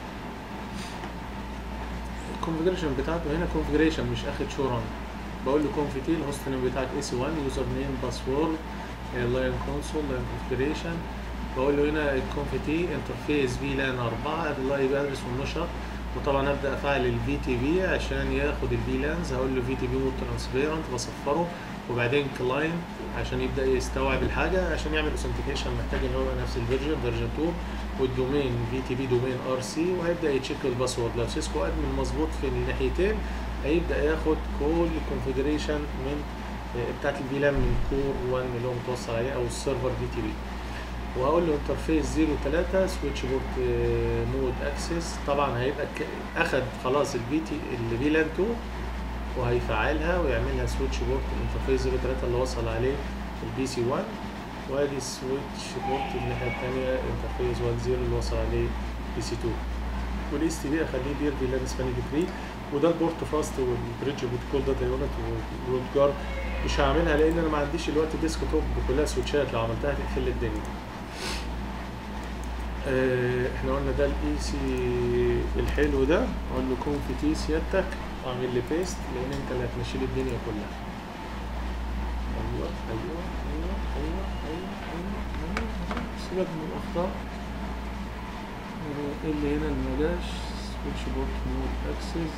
الكونفيجريشن بتاعته هنا كونفيجريشن مش اخد شو ران بقول له كونفيتي الهوست نيم بتاعك اي سي 1 يوزر نيم باسورد لاين كونسول لاين كونفيجريشن بقول له هنا الكونفيتي انترفيس في لان 4 ادي اللايف ادرس والنشر وطبعا ابدا افعل الفي تي بي عشان ياخد الفي لانز هقول له في تي بي مود ترانسبيرنت بصفره وبعدين كلاينت عشان يبدا يستوعب الحاجه عشان يعمل اوثنتيكيشن محتاج ان هو نفس الفيرجن فيرجن 2 والدومين في تي بي دومين ار سي وهيبدا يتشيك الباسورد لو سيسكو ادمن مظبوط في الناحيتين هيبدا ياخد كل الكونفيجريشن من بتاعت الفي لان من كور 1 اللي هو متوصل عليه او السيرفر في تي بي وهقول له انترفيس 03 سويتش بورت نود اكسس طبعا هيبقى ك- اخد خلاص الفي تي الفي لان 2 وهيفعلها ويعملها سويتش بورت الانترفيس 03 اللي وصل عليه البي سي 1 وادي السويتش بورت الناحيه الثانيه انترفيس 10 اللي وصل عليه بي سي 2 والاس تي بي اخليه بير في لان سبانيك 3 وده البورت فاست والبريدج بروتوكول داتا يونت والروت جارد مش هعملها لان انا ما عنديش الوقت ديسك توب كلها سويتشات لو عملتها هتقفل لي الدنيا آه، احنا قلنا ده الاي سي الحلو ده اقول له كون في تي سيادتك واعمل لي بيست لان انت اللي هتمشي لي الدنيا كلها ايوه ايوه ايوه ايوه ايوه ايوه ايوه سيبك من الاخطاء آه، ايه اللي هنا اللي ما جاش سويتش بورت مود اكسس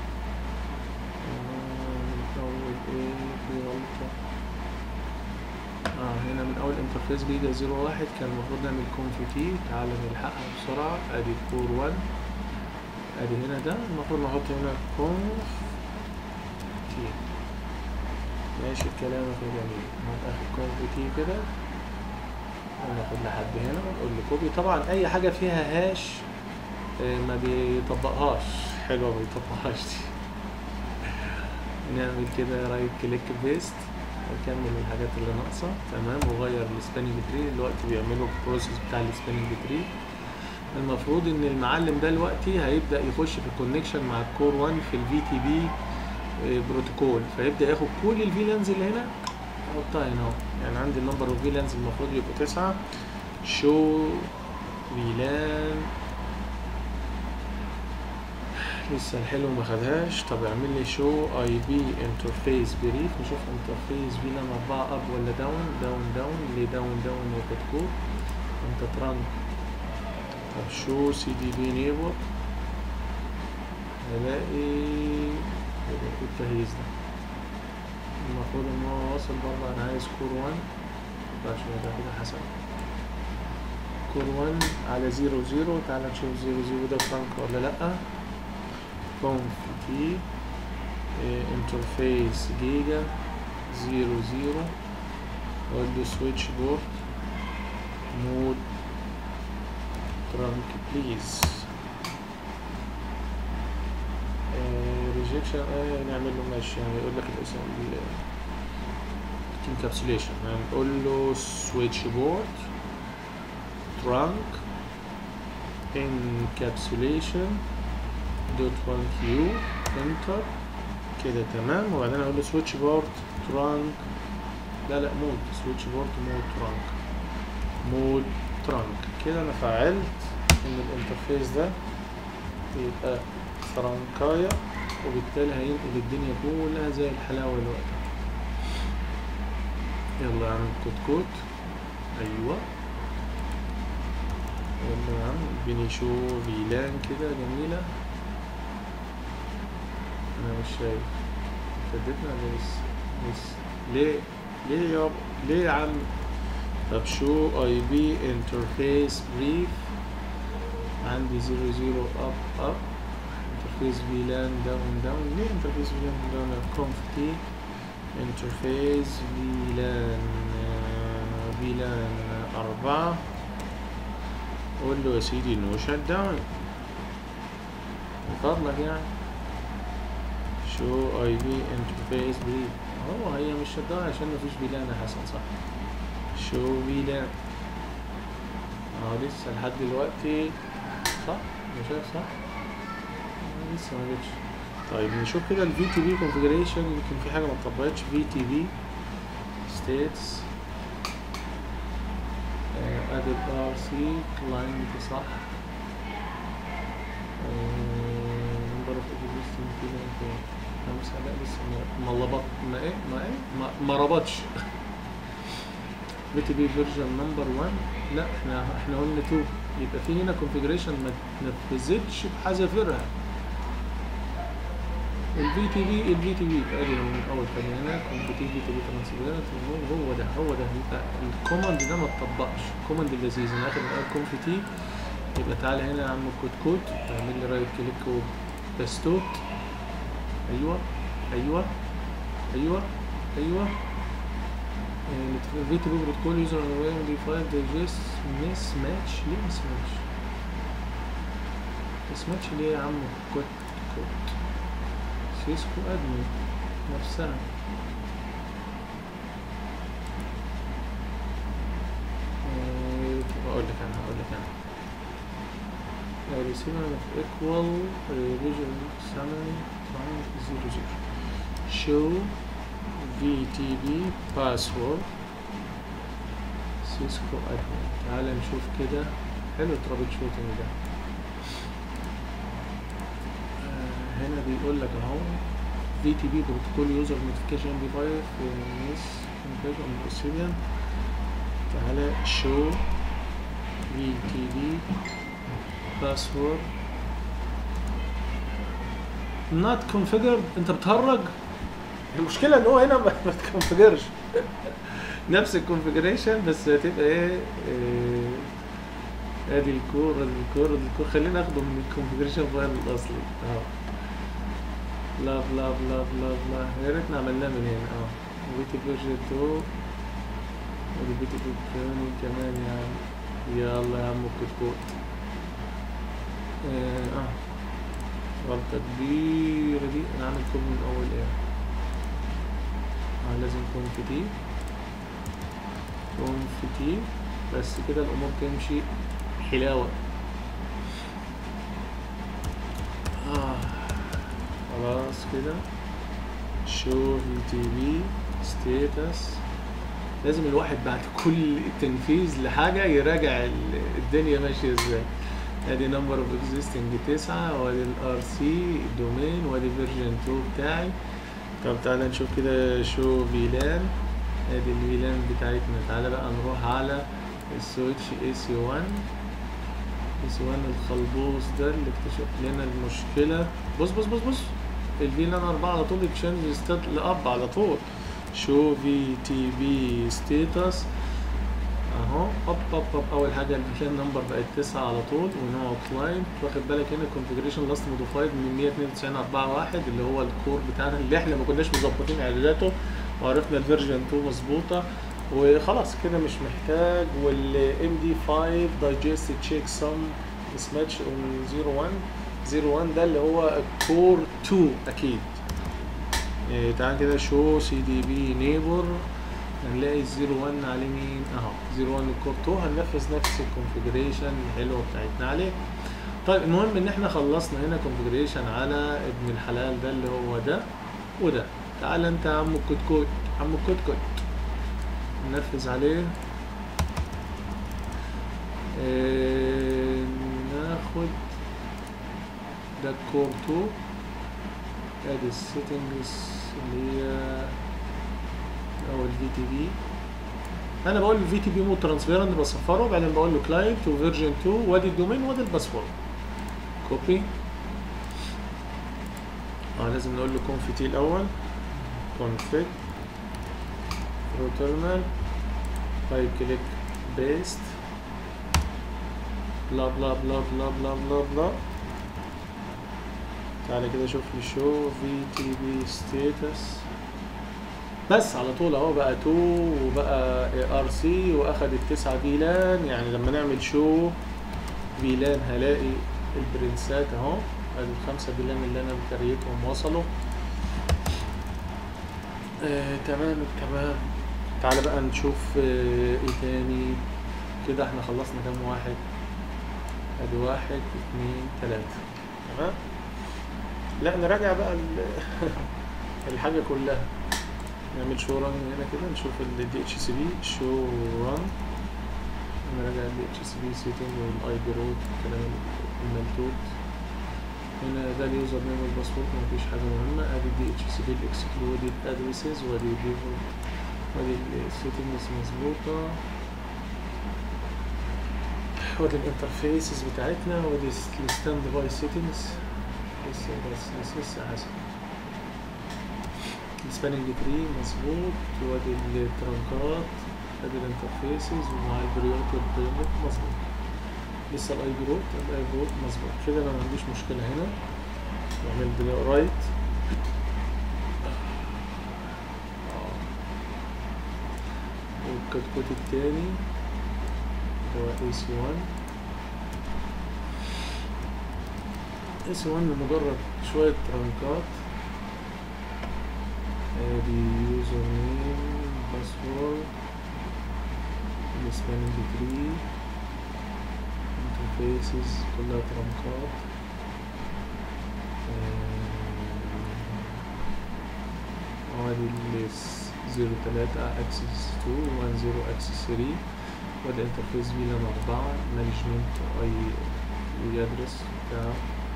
من اول ايه في غلطه اه هنا من اول انترفيس جيجا 01 كان المفروض نعمل كونف تي تعالى نلحقها بسرعة ادي كور 1 ادي هنا ده المفروض نحط هنا كونف تي ماشي كلامك يا جميل هناخد كونف تي كده وناخد لحد هنا ونقول له كوبي طبعا اي حاجة فيها هاش آه، ما بيطبقهاش حلوة ما بيطبقهاش دي نعمل كده رايت كليك بيست واكمل الحاجات اللي ناقصه تمام وغير السباننج تري دلوقتي بيعملوا البروسيس بتاع السباننج تري المفروض ان المعلم ده دلوقتي هيبدا يخش في الكونكشن مع الكور 1 في الفي تي بي بروتوكول فيبدا ياخد كل الفي لانز اللي هنا يحطها هنا اهو يعني عندي النمبر اوف في لانز المفروض يبقوا تسعة شو فيلان لسه الحلو ما خدهاش طب اعمل لي شو اي بي انترفيس بريف نشوف انترفيس فيلان اربعة اب ولا داون داون داون ليه داون داون ياخد كود انت ترانك طب شو سي دي بي نيبر هلاقي يبقى كود تهيز ده المفروض ان هو واصل برضه انا عايز كور 1 عشان يبقى كده حسن كور 1 على زيرو زيرو تعالى نشوف زيرو زيرو ده فرانك ولا لأ conf تي انترفيس جيجا زيرو زيرو اقول له سويتش بورت مود ترانك بليز ريجكشن نعمل له ماشي يعني يقول لك الاسم انكابسوليشن هنقول له سويتش بورت ترانك انكابسوليشن دوت 1 كيو انتر كده تمام وبعدين اقول له سويتش بورت ترانك لا لا مود سويتش بورت مود ترانك مود ترانك كده انا فعلت ان الانترفيس ده يبقى فرانكايا وبالتالي هينقل الدنيا كلها زي الحلاوه دلوقتي يلا يا عم كوت كوت ايوه يلا يا عم اديني شو فيلان كده جميله انا مش شايف شدتنا ولا لسه لسه ليه ليه يا ليه يا عم طب شو اي بي انترفيس بريف عندي زيرو زيرو اب اب انترفيس فيلان داون داون ليه انترفيس فيلان داون كونف تي انترفيس فيلان آه، فيلان أربعة قول له يا سيدي نو شت داون من فضلك يعني شو اي بي انترفيس بريف هو هي مش شت داون عشان مفيش فيلان يا حسن صح شو فيلان اه لسه لحد دلوقتي صح مش شايف صح آه، لسه ما جتش طيب نشوف كده الفي تي بي كونفيجريشن يمكن في حاجه ما اتطبقتش في تي بي ستيتس ادي الار سي كلاينت صح نمبر اوف اكزيستنج كده انت خمسة لا لسه ما- ما ربط ما ايه ما ايه ما, ما ربطش بي تي بي فيرجن نمبر 1 لا احنا احنا قلنا 2 يبقى في هنا كونفيجريشن ما اتنفذتش بحذافيرها الفي تي في الفي تي في ادي من اول كان هنا كنت تي في تي في ترانسفيرنت هو ده هو ده يبقى الكوماند ده ما اتطبقش الكوماند اللذيذ انا اخد الاول كونف تي يبقى تعالى هنا يا عم الكود كود اعمل لي رايت كليك وبستوت ايوه ايوه ايوه ايوه في تي في بروتوكول يوزر ام دي 5 دايجست مس ماتش ليه مس ماتش مس ماتش ليه يا عم كود كود سيسكو ادمن نفسها آه، طب اقول لك انا هقول لك انا ريسيفر of equal region summary trying zero zero show VTB password سيسكو ادمن تعال نشوف كده حلو الترابل شوتنج ده آه، هنا بيقول لك اهو في تي بي بروتوكول يوزر نوتيفيكيشن ام بي 5 ميس كونفيجر من اوبسيديان تعالى شو في تي بي باسورد نوت كونفيجرد انت بتهرج المشكله ان هو هنا ما ما تكونفيجرش نفس الكونفيجريشن بس هتبقى ايه إيه، ادي الكور ادي الكور ادي الكور خلينا ناخده من الكونفيجريشن فايل الاصلي اهو بلا بلا بلا بلا بلا يا ريتنا عملناه من هنا اه ويتي فيرجن 2 ودي بيتي كوني كمان يا عم يلا يا عم الكتكوت اه آه. غلطة كبيرة دي انا عامل كود من اول ايه اه لازم يكون في دي يكون في دي بس كده الامور تمشي حلاوة آه. خلاص كده شو في تي في ستيتس لازم الواحد بعد كل تنفيذ لحاجة يراجع ال- الدنيا ماشية ازاي ادي نمبر اوف اكزيستنج تسعة وادي الار سي دومين وادي فيرجن 2 بتاعي طب تعالى نشوف كده شو فيلان ادي الفيلان بتاعتنا تعالى بقى نروح على السويتش اي سي 1 اي سي 1 الخلبوص ده اللي اكتشف لنا المشكلة بص بص بص بص الفيلان 4 على طول اكشنج ستات لاب على طول شو في تي بي ستيتس اهو هوب هوب هوب اول حاجه الفيلان نمبر بقت 9 على طول ونوع كلاينت واخد بالك هنا كونفجريشن لاست موديفايد من 192 41 اللي هو الكور بتاعنا اللي احنا ما كناش مظبطين اعداداته وعرفنا الفيرجن 2 مظبوطه وخلاص كده مش محتاج والام دي 5 دايجست تشيك سم ماتش اون 01 01 ده اللي هو الكور 2 اكيد إيه تعال كده شو سي دي بي نيبر هنلاقي الزيرو 1 عليه مين اهو زيرو 1 الكور 2 هننفذ نفس الكونفجريشن الحلوه بتاعتنا عليه طيب المهم ان احنا خلصنا هنا كونفجريشن على ابن الحلال ده اللي هو ده وده تعال انت يا عم الكتكوت عم الكتكوت ننفذ عليه إيه ناخد ده الكور 2 ادي السيتنجز اللي هي او الفي تي بي انا بقول له في تي بي مود ترانسبيرنت بصفره بعدين بقول له كلاينت وفيرجن 2 وادي الدومين وادي الباسورد كوبي اه لازم نقول له كونفيتي الاول كونفيت برو تيرمينال رايت كليك بيست بلا بلا بلا بلا بلا بلا بلا تعالى كده شوف لي شو في تي بي ستيتس بس على طول اهو بقى 2 وبقى ار سي واخد التسعة فيلان يعني لما نعمل شو فيلان هلاقي البرنسات اهو ادي الخمسة فيلان اللي انا مكريتهم وصلوا آه تمام التمام تعالى بقى نشوف آه ايه تاني كده احنا خلصنا كام واحد ادي واحد اتنين تلاتة تمام لا نراجع بقى ال- الحاجة كلها نعمل شو ران هنا كده نشوف ال دي اتش سي بي شو ران نراجع ال دي اتش سي بي سيتنج والاي بي رود الكلام الملتوت هنا ده اليوزر نيم والباسورد مفيش حاجة مهمة ادي الدي اتش سي بي الاكسكلودد ادريسز وادي الديفولت وادي السيتنجز مظبوطة وادي الانترفيسز بتاعتنا وادي الستاند باي سيتنجز لسه بس لسه لسه حسب السباننج تري مظبوط وادي الترنكات ادي الانترفيسز ومع البريوت والبريوت مظبوط لسه الاي بي روت الاي بي روت مظبوط كده انا ما عنديش مشكله هنا واعمل بريو رايت والكتكوت التاني اللي هو اي سي 1 اي سي 1 مجرد شويه ترنكات ادي يوزر نيم باسورد السباننج تري انترفيسز كلها ترنكات ادي ال 03 اكسس 2 10 اكسس 3 وده انترفيس فيلان أربعة مانجمنت أي الأدرس بتاعه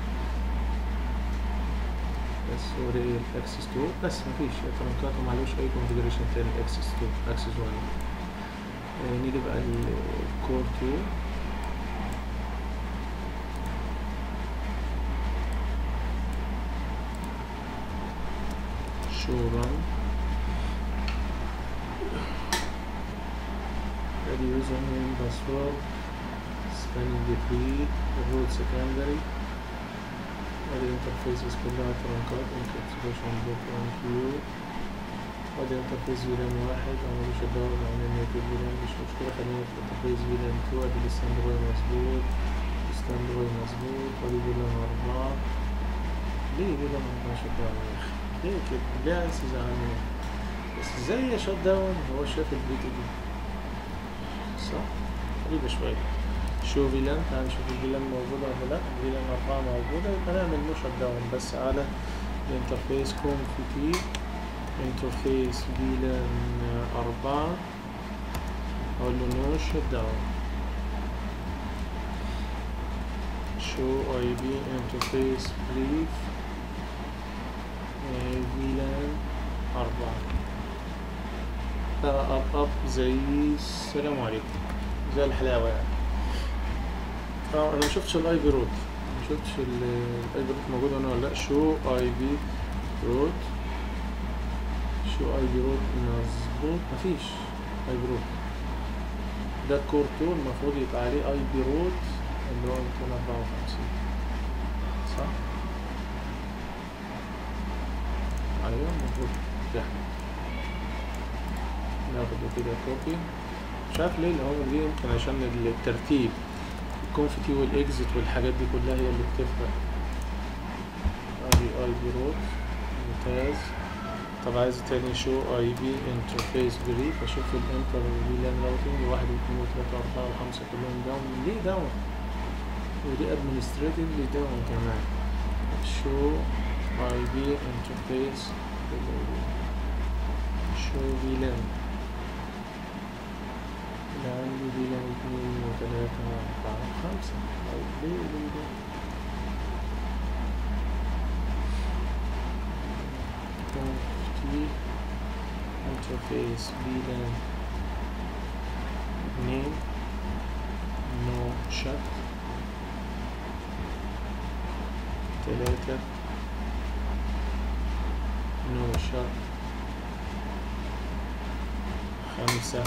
بس هو ده ايه الاكسس 2 بس مفيش الترنكات ومعلوش اي كونفيجريشن تاني اكسس 2 اكسس 1 آه نيجي بقى الكور 2 شو ران ادي يوزر نيم باسورد سبانينج تري الروت سكندري ادي الانترفيسز كلها ترنكات انكابسوليشن بوك 1 كيو ادي انترفيس فيلان واحد او ملوش الدور معناه نيتيف فيلان مش مشكلة خلينا في انترفيس فيلان 2 ادي الستاند باي مظبوط الستاند باي مظبوط ادي فيلان اربعة ليه فيلان اربعة شت داون يا اخي ليه كده ليه عايز تزعلني بس ازاي شت داون هو شاف الفيديو دي صح غريبة شوية شو فيلان تعال نشوف الفيلان موجودة ولا لا الفيلان أربعة موجودة يبقى نعمل نو شت داون بس على الانترفيس كونفيتي انترفيس فيلان أربعة أقول له نو شت داون شو اي بي انترفيس بريف فيلان أربعة بقى اب اب زي السلام عليكم زي الحلاوة يعني اه انا مشفتش الاي بي روت مشفتش الاي بي روت موجود هنا ولا لا شو اي بي روت شو اي بي روت مظبوط مفيش اي بي روت ده كور 2 المفروض يبقى عليه اي بي روت اللي هو 254 صح؟ ايوه المفروض ده ناخده كده كوبي مش عارف ليه اللي هو دي يمكن عشان الترتيب الكونفيتي والاكزit والحاجات دي كلها هي اللي بتفرق ادي اي بي روت ممتاز طب عايز تاني شو اي بي انترفيس بريف اشوف الانتر فيلان راوتنج واحد واثنين وثلاثة واربعة وخمسة كلهم داون ليه داون ودي administratively داون كمان شو اي بي انترفيس شو فيلان اللي عندي فيلان اثنين وثلاثة واربعة وخمسة طيب ليه ليه ليه كونفتي انترفيس فيلان اثنين نو شت ثلاثة نو شت خمسة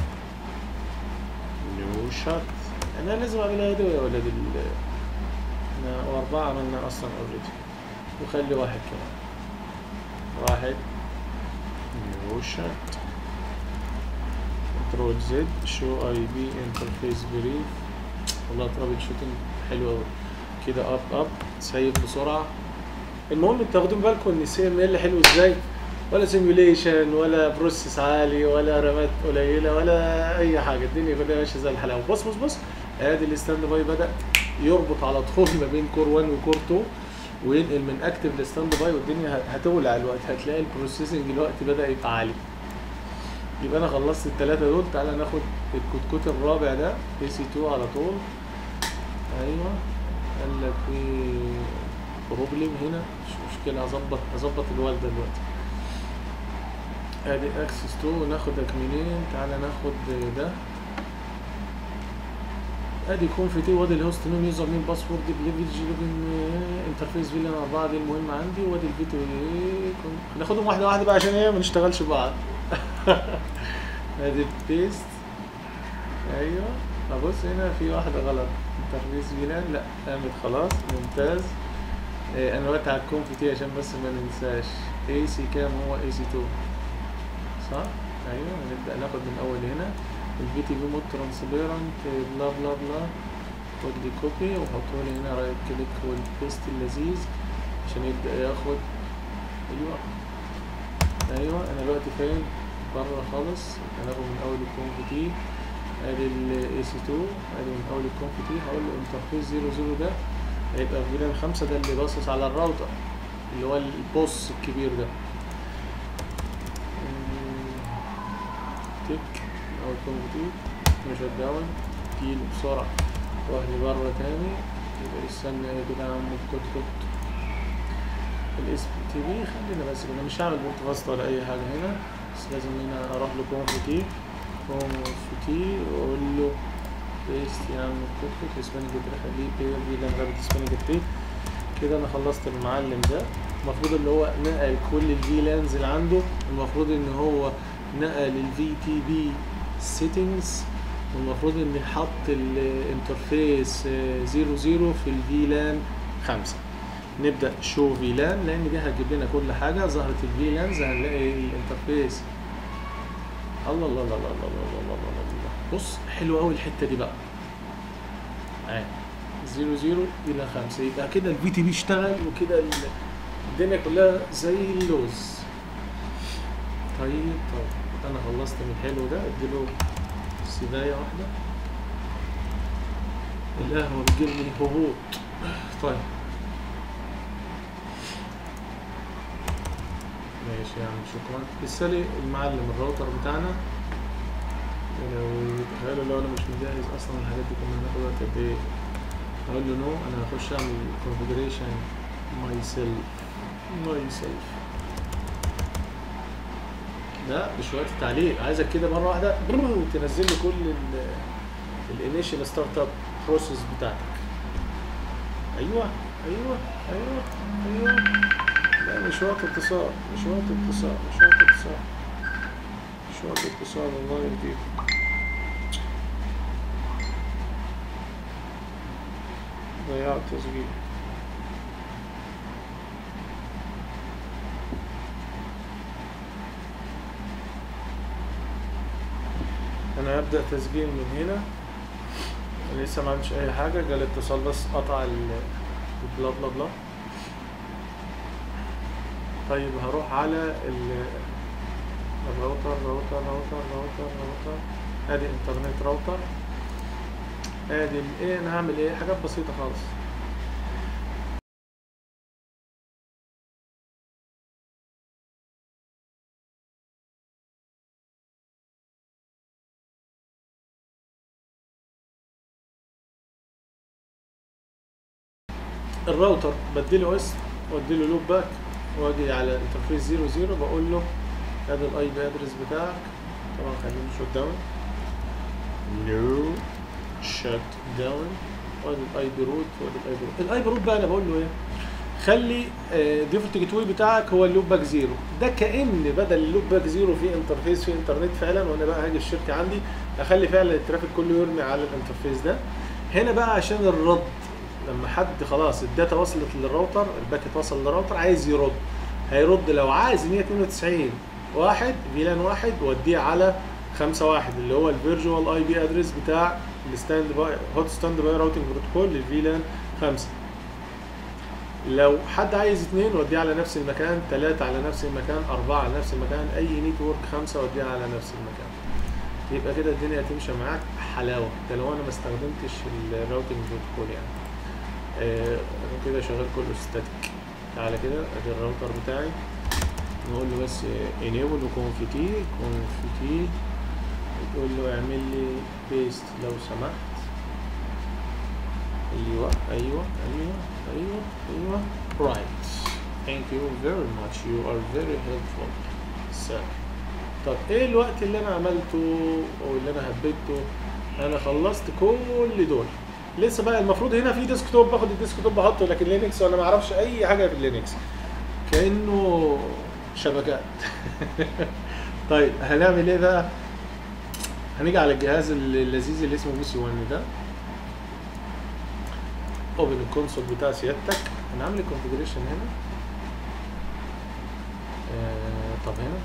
نو شت انا لازم اعملها دول يا ولاد ال احنا واربعة عملنا اصلا اوريدي وخلي واحد كمان واحد نو شت كنترول زد شو اي بي انترفيس بريف والله ترابل شوتنج حلو قوي كده اب اب سيب بسرعه المهم انتوا واخدين بالكم ان السي ام ال حلو ازاي ولا سيميوليشن ولا بروسيس عالي ولا رامات قليله ولا اي حاجه الدنيا كلها ماشيه زي الحلاوه بص بص بص ادي الستاند باي بدا يربط على طول ما بين كور 1 وكور 2 وينقل من اكتف لستاند باي والدنيا هتولع الوقت هتلاقي البروسيسنج الوقت بدا يبقى عالي يبقى انا خلصت الثلاثه دول تعالى ناخد الكتكوت الرابع ده اي سي 2 على طول ايوه قال لك في بروبلم هنا مش مشكله هظبط هظبط الوالده دلوقتي ادي اكسس 2 وناخدك منين تعالى ناخد ده ادي كونفيتي وادي الهوست نيم يوزر نيم باسورد بليفج لوجن انترفيس فيلان 4 دي المهم عندي وادي الفيديو هناخدهم واحده واحده بقى عشان ايه ما نشتغلش بعض ادي بيست ايوه ابص هنا في واحده غلط انترفيس فيلان لا قامت خلاص ممتاز إيه انا دلوقتي على الكونفيتي عشان بس ما ننساش اي سي كام هو اي سي 2 صح ايوه هنبدا ناخد من اول هنا الفي تي في مود ترانسبيرنت بلا بلا بلا خد لي كوبي وحطه لي هنا رايت كليك والبيست اللذيذ عشان يبدا ياخد ايوه ايوه انا دلوقتي فين بره خالص هناخد من اول الكونفيتي ادي الاي سي 2 ادي من اول الكونفيتي هقول له انترفيس 00 ده هيبقى في فيلان خمسة ده اللي باصص على الراوتر اللي هو البوس الكبير ده تك او كونفيتي مش داون تيل بسرعة واهلي بره تاني يبقى استنى يا جدعان كنت كنت الاس تي بي خلينا بس كده مش هعمل بورت فاست ولا اي حاجة هنا بس لازم هنا اروح له كونفتي كونفتي واقول له بيست يا عم كنت كنت اسباني جدري خليه بير دي لان رابط اسباني جدري كده انا خلصت المعلم ده المفروض اللي هو نقل كل الفي لانز اللي عنده المفروض ان هو نقل الفي تي بي سيتنجز والمفروض ان حط الانترفيس 00 في الفي لان 5 نبدا شو في لان لان دي هتجيب لنا كل حاجه ظهرت الفي لانز هنلاقي الانترفيس الله الله الله الله الله الله الله الله الله بص حلو قوي الحته دي بقى اهي 0 0 الى 5 يبقى كده الفي تي بي اشتغل وكده ال- الدنيا كلها زي اللوز طيب طيب انا خلصت من الحلو ده اديله سباية واحدة القهوة بتجيبني هبوط طيب ماشي يا عم شكرا لسه لي المعلم الراوتر بتاعنا لو تخيلوا لو انا مش مجهز اصلا الحاجات دي كنا بناخد وقت قد ايه اقول له نو انا هخش اعمل configuration myself myself لا مش وقت تعليق عايزك كده مره واحده تنزل لي كل الانيشال ستارت اب بروسيس بتاعتك ايوه ايوه ايوه ايوه لا مش وقت اتصال مش وقت اتصال مش وقت اتصال مش وقت اتصال الله يهديك ضيعت تسجيل انا هبدأ تسجيل من هنا أنا لسه ما عملتش اي حاجة جالي اتصال بس قطع ال بلا بلا بلا طيب هروح على ال الراوتر راوتر راوتر راوتر راوتر ادي انترنت راوتر ادي الايه انا هعمل ايه حاجات بسيطة خالص الراوتر بديله اسم واديله لوب باك واجي على انترفيس 00 بقول له ادي الاي بي ادرس بتاعك طبعا خلينا شوت داون نو شت داون وادي الاي بي روت وادي الاي بي روت الاي بي روت بقى انا بقول له ايه خلي ديفولت جيت واي بتاعك هو اللوب باك زيرو ده كان بدل اللوب باك زيرو في انترفيس في انترنت فعلا وانا بقى هاجي الشركه عندي اخلي فعلا الترافيك كله يرمي على الانترفيس ده هنا بقى عشان الرد لما حد خلاص الداتا وصلت للراوتر الباكت وصل للراوتر عايز يرد هيرد لو عايز 192 واحد فيلان واحد وديه على 5 واحد اللي هو الفيرجوال اي بي ادرس بتاع الستاند باي هوت ستاند باي راوتنج بروتوكول للفيلان 5 لو حد عايز اثنين وديه على نفس المكان ثلاثة على نفس المكان أربعة على نفس المكان أي نيتورك خمسة وديها على نفس المكان يبقى كده الدنيا هتمشي معاك حلاوة ده لو أنا ما استخدمتش الراوتنج بروتوكول يعني آه كده شغال كله ستاتيك تعالى كده ادي الراوتر بتاعي نقول له بس انيبل وكونفيتي كونفيتي تقول له اعمل لي بيست لو سمحت ايوه ايوه ايوه ايوه ايوه right thank you very much you are very helpful sir طب ايه الوقت اللي انا عملته او اللي انا هبيته انا خلصت كل دول لسه بقى المفروض هنا في ديسكتوب باخد الديسكتوب بحطه لكن لينكس وانا ما اعرفش اي حاجه في اللينكس كانه شبكات طيب هنعمل ايه بقى هنيجي على الجهاز اللذيذ اللي اسمه بي سي 1 ده اوبن الكونسول بتاع سيادتك هنعمل الكونفجريشن هنا آه طب هنا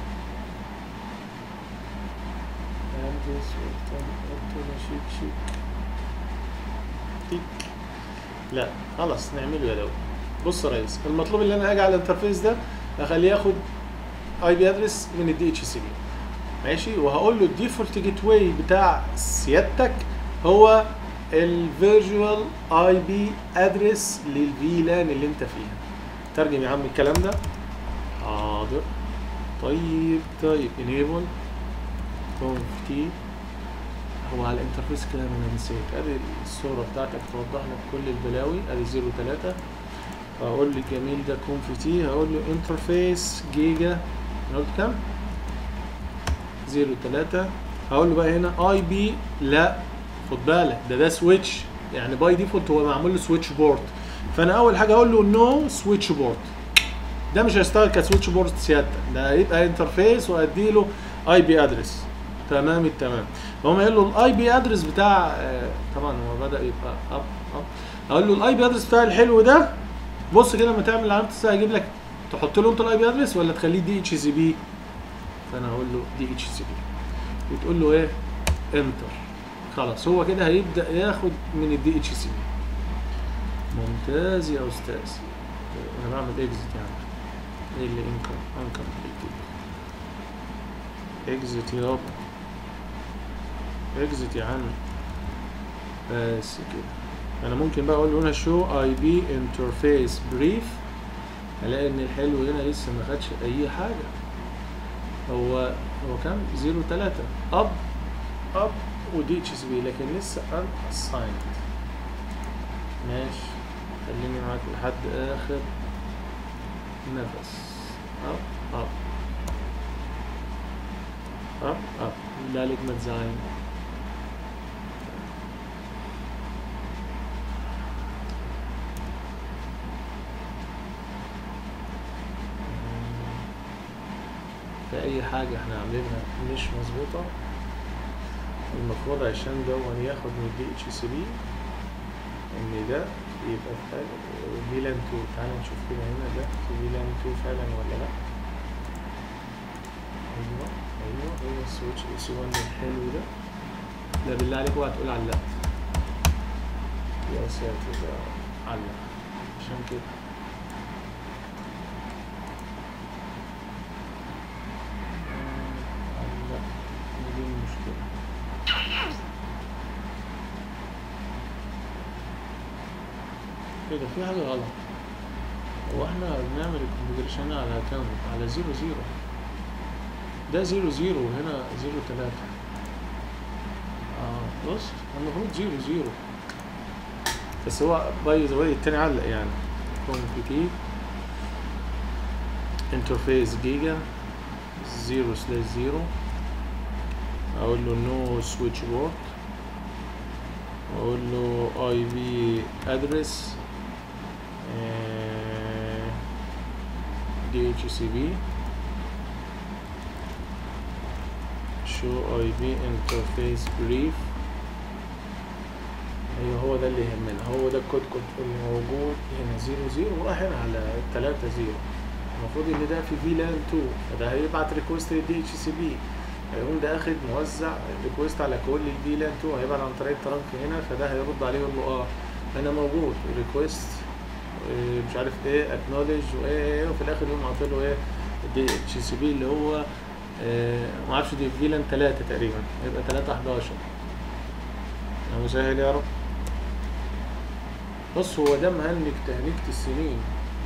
البس وقتنا شيك شيك تيك لا خلاص نعمله يا دولة بص يا ريس المطلوب اللي انا هاجي على الانترفيس ده اخليه ياخد اي بي ادرس من الدي اتش سي بي ماشي وهقول له الديفولت جيت واي بتاع سيادتك هو الفيرجوال اي بي ادرس للفيلان اللي انت فيها ترجم يا عم الكلام ده حاضر طيب طيب enable conf t هو على الانترفيس كده انا نسيت ادي الصورة بتاعتك توضح لك كل البلاوي ادي زيرو تلاتة هقول لي جميل ده كونفيتي هقول له انترفيس جيجا انا قلت كام؟ زيرو تلاتة هقول له بقى هنا اي بي لا خد بالك ده ده سويتش يعني باي ديفولت هو معمول له سويتش بورت فانا اول حاجه اقول له نو سويتش بورت ده مش هيشتغل كسويتش بورت سيادتك ده هيبقى انترفيس وادي له اي بي ادرس تمام التمام فهم قال له الاي بي ادرس بتاع آه، طبعا هو بدا يبقى اب اب اقول له الاي بي ادرس بتاع الحلو ده بص كده لما تعمل علامه الساعه يجيب لك تحط له انت الاي بي ادرس ولا تخليه دي اتش سي بي فانا هقول له دي اتش سي بي وتقول له ايه انتر خلاص هو كده هيبدا ياخد من الدي اتش سي بي ممتاز يا استاذ انا بعمل اكزيت يعني ايه اللي انكم انكم اكزيت يابا اكزيت يا عم بس كده انا ممكن بقى اقول له هنا شو اي بي انترفيس بريف الاقي ان الحلو هنا لسه ما خدش اي حاجه هو هو كام 03 اب اب ودي اتش اس بي لكن لسه ان اسايند ماشي خليني معاك لحد اخر نفس اب اب اب اب ذلك ما تزعل في اي حاجة احنا عاملينها مش مظبوطة المفروض عشان دون ياخد من الدي اتش سي بي ان ده يبقى في حاجة فيلان 2 تعالى نشوف كده هنا ده في فيلان 2 فعلا ولا لا ايوه ايوه هو السويتش اس 1 الحلو ده لا بالله عليك اوعى تقول علق يا ساتر ده علق عشان كده آه، علق دي المشكلة كده في حاجة غلط هو احنا بنعمل الكونفجريشن على كام على زيرو زيرو ده زيرو زيرو وهنا زيرو تلاتة اه بص المفروض زيرو زيرو بس هو باي ذا واي التاني علق يعني كونفيتي انترفيس جيجا زيرو سلاش زيرو اقول له نو سويتش بورت واقول له اي بي ادرس دي اتش سي بي شو اي بي انترفيس بريف ايوه هو ده اللي يهمنا هو ده الكود كنترول موجود هنا زيرو زيرو وراح هنا على تلاتة زيرو المفروض ان ده في في لان 2 فده هيبعت ريكوست للدي اتش سي بي هيقوم ده اخد موزع ريكوست على كل الدي لان 2 هيبعت عن طريق الترنك هنا فده هيرد عليه يقول له اه انا موجود ريكوست مش عارف ايه اكنولج وايه وفي الاخر يقوم عاطي له ايه الدي اتش سي بي اللي هو آه ما اعرفش دي في لان 3 تقريبا هيبقى 3 11 يا مسهل يا رب بص هو ده مهنج تهنيجة السنين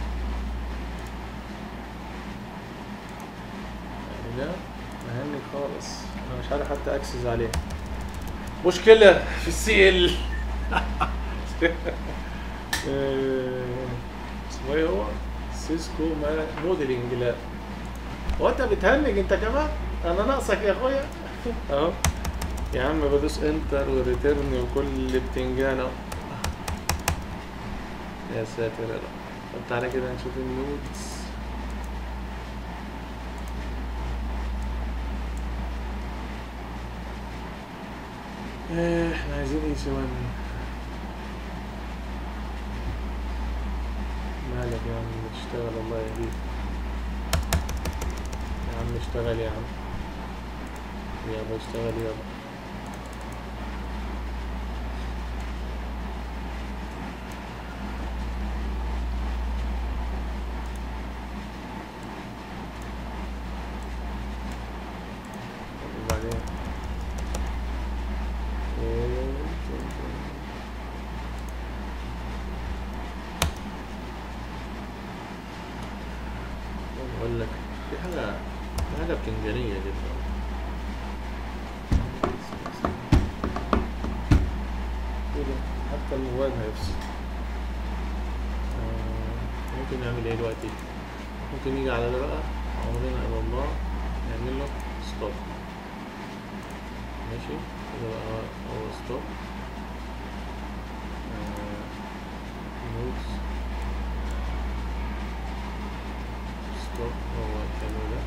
يعني ده مهنج خالص انا مش عارف حتى اكسس عليه مشكلة في السي ال اسمه ايه هو؟ سيسكو ما موديلنج لا هو انت بتهنج انت كمان؟ انا ناقصك يا اخويا اهو يا عم بدوس انتر وريتيرن وكل اللي بتنجان اهو يا ساتر يا رب طب تعالى كده نشوف النودز احنا عايزين ايه سوا مالك يا عم تشتغل الله يهديك يا عم اشتغل يا عم يابا اشتغل يابا وبعدين بقول لك في حاجة في حاجة بتنجانية جدا حتى الموبايل هيفصل آه، ممكن نعمل ايه دلوقتي ممكن نيجي على ده بقى عمرنا الى الله نعمل له ستوب ماشي كده بقى هو ستوب نوتس ستوب هو الحلو ده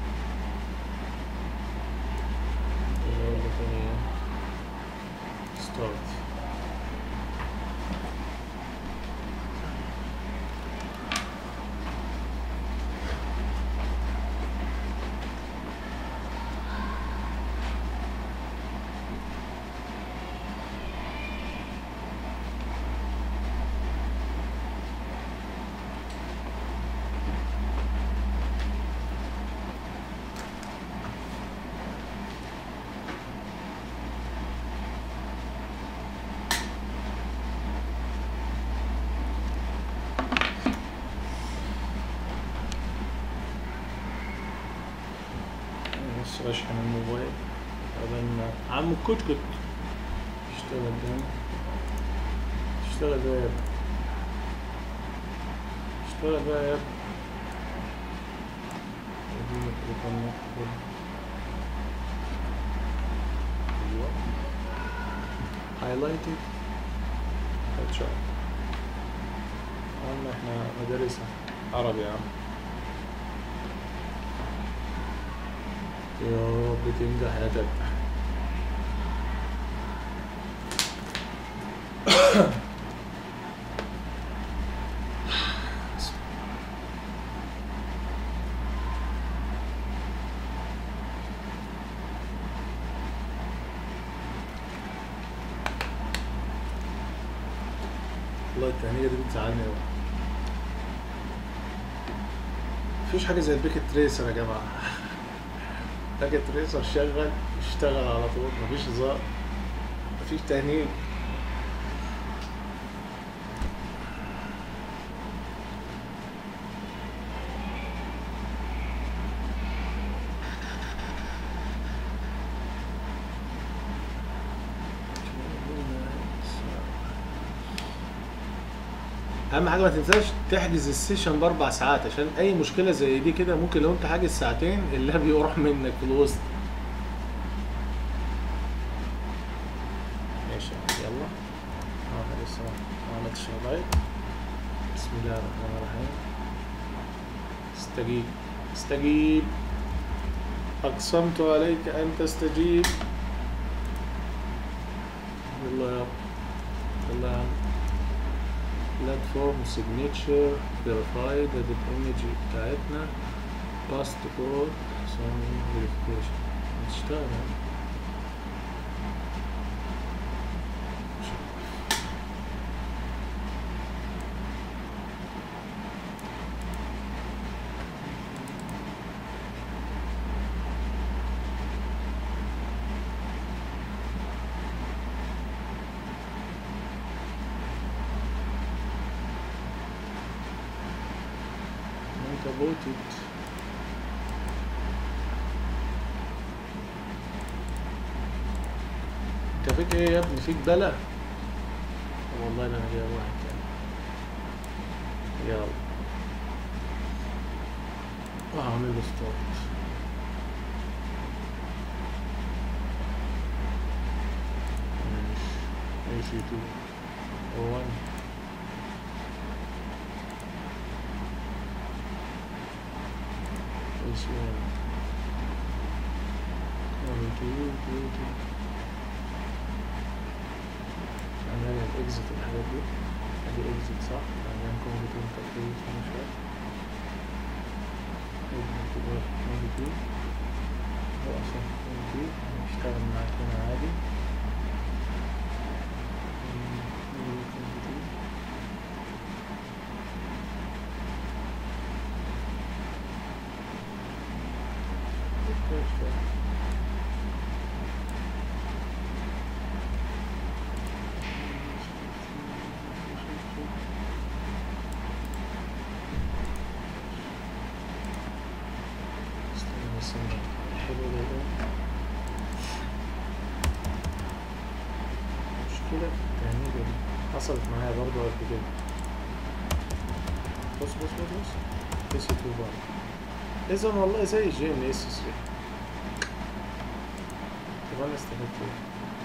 نقول له تاني ستارت بس بشحن الموبايل قبل ما عم كتكت اشتغل ده اشتغل ده يا ابني اشتغل بقى يا ابني ادينا التليفون نقفل. ايوه هايلايتد هيد شوت عم احنا مدارس عربي يا عم يا رب تنجح يا تنجح والله التهنيجة دي بتزعلني أوي مفيش حاجة زي البيكت تريسر يا جماعة باكيت تريسر شغل اشتغل على طول مفيش هزار مفيش تهنيج اهم حاجه ما تنساش تحجز السيشن باربع ساعات عشان اي مشكله زي دي كده ممكن لو انت حاجز ساعتين اللاب يروح منك في الوسط ماشي يلا اه انا لسه ما عملتش لايك بسم الله الرحمن الرحيم استجيب استجيب اقسمت عليك ان تستجيب يلا يا رب يلا يا عم بلاتفورم سيجنتشر فيريفايد ادي الايمج بتاعتنا باست كود سامي فيريفيكيشن هتشتغل يعني انت بوتد انت فيك ايه يا ابني فيك بلا والله ده انا جايب واحد تاني يلا وهعمل له ستارت ماشي ماشي تو هو ايش يعني كواليتي بيوتي عندنا الاكزit الحاجات دي ادي اكزit صح عندنا كواليتي تقريبا هنا شوية اكزit كده كواليتي هو اصلا كواليتي هنشتغل معاك هنا عادي كواليتي استنى بس حلو ده مشكلة في التهنيجة دي حصلت معايا برضو قبل كده بص بص بص بص اس 2 برضه اذا والله زي الجي ان اس 3 طب انا استفدت ايه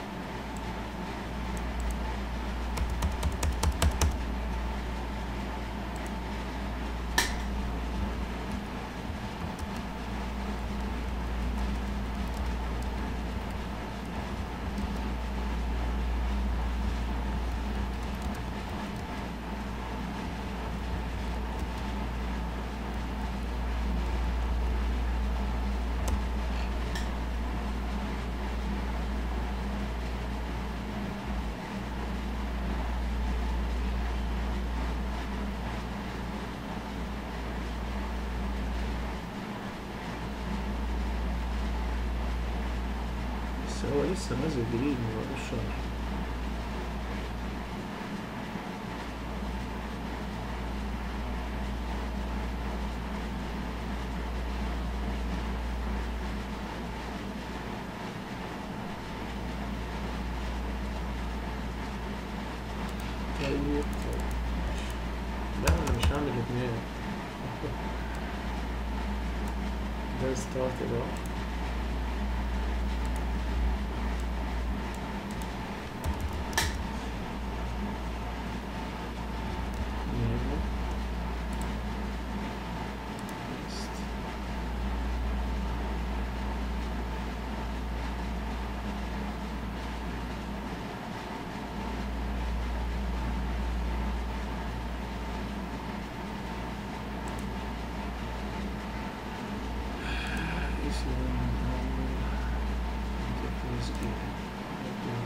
بس هو لسه نازل جديد ما بقالوش شهر طيب طيب لا انا مش هعمل اتنين ده ستارت ده Enable. Paste. Esse é o interface aqui.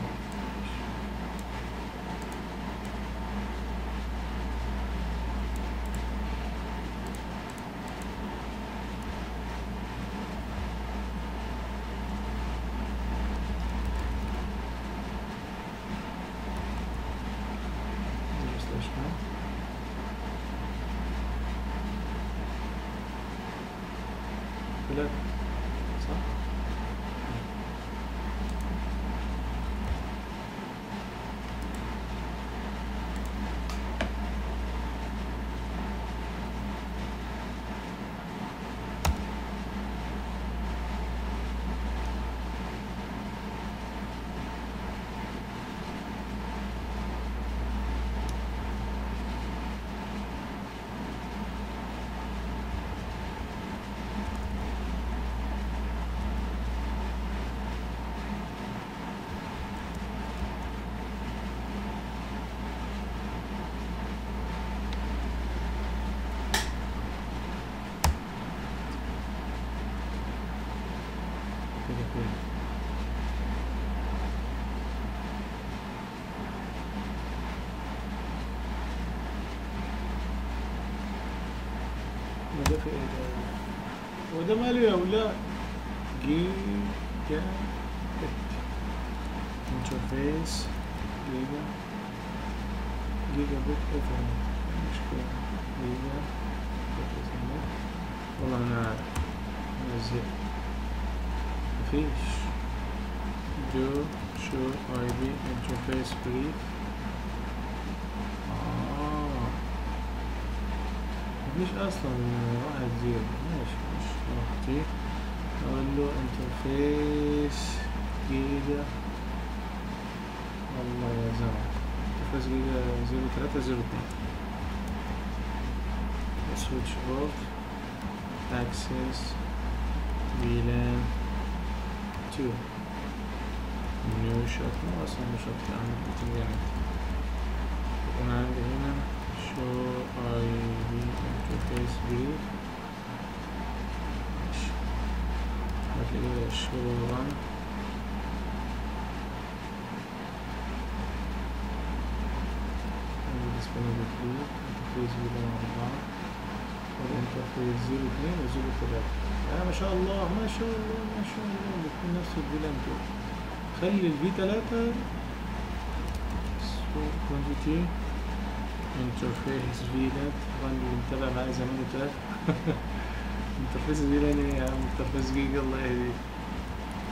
Zero slash one. ثلاثة صح؟ كده كده ما ده في ايه ده وده ماله يا ولاد جيجا بت انترفيس جيجا جيجا بت ايثرنت مشكلة جيجا بت ايثرنت والله انا انا زهقت مفيش جو شو اي بي انترفيس بريف اه مفيش اصلا واحد زيرو ماشي مش راحتي اقول له انترفيس جيجا والله يا زلمة انترفيس جيجا زيرو تلاتة زيرو اتنين سويتش اوف اكسس VLAN 2 new shot ما اصلا مش shot عندي بتنجمد يكون عندي هنا show IV interface brief ماشي هتلاقي كده show run disponible group interface VLAN أربعة والانترفيس زيرو اتنين وزيرو تلاتة آه ما شاء الله ما شاء الله ما شاء الله بيكون نفس الفيلان دول خلي الفي تلاتة كوانتيتي انترفيس فيلان طبعا اللي متابع معايا زمان ده انترفيس فيلان ايه يا عم انترفيس جيجا الله يهديك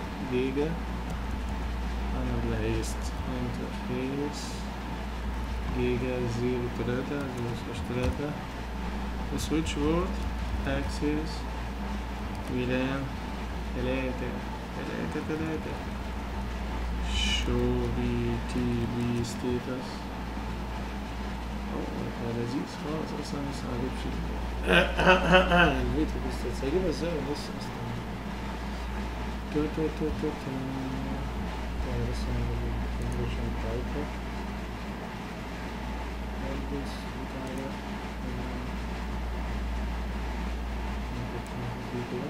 جيجا انا اللي هيست انترفيس جيجا زيرو تلاتة زيرو سلاش تلاتة سويتش بورد اكسس ويلان تلاتة تلاتة تلاتة شو بي تي بي ستيتس هو لذيذ خالص اصلا لسه ما جبتش الفيتا بي ستيتس هجيبها ازاي لسه اصلا تو تو تو تو تو تعالى بس نعمل الكونفرشن بتاعتها البس وتعالى نحط دي كده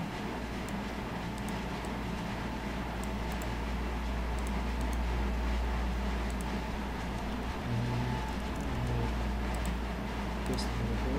تست على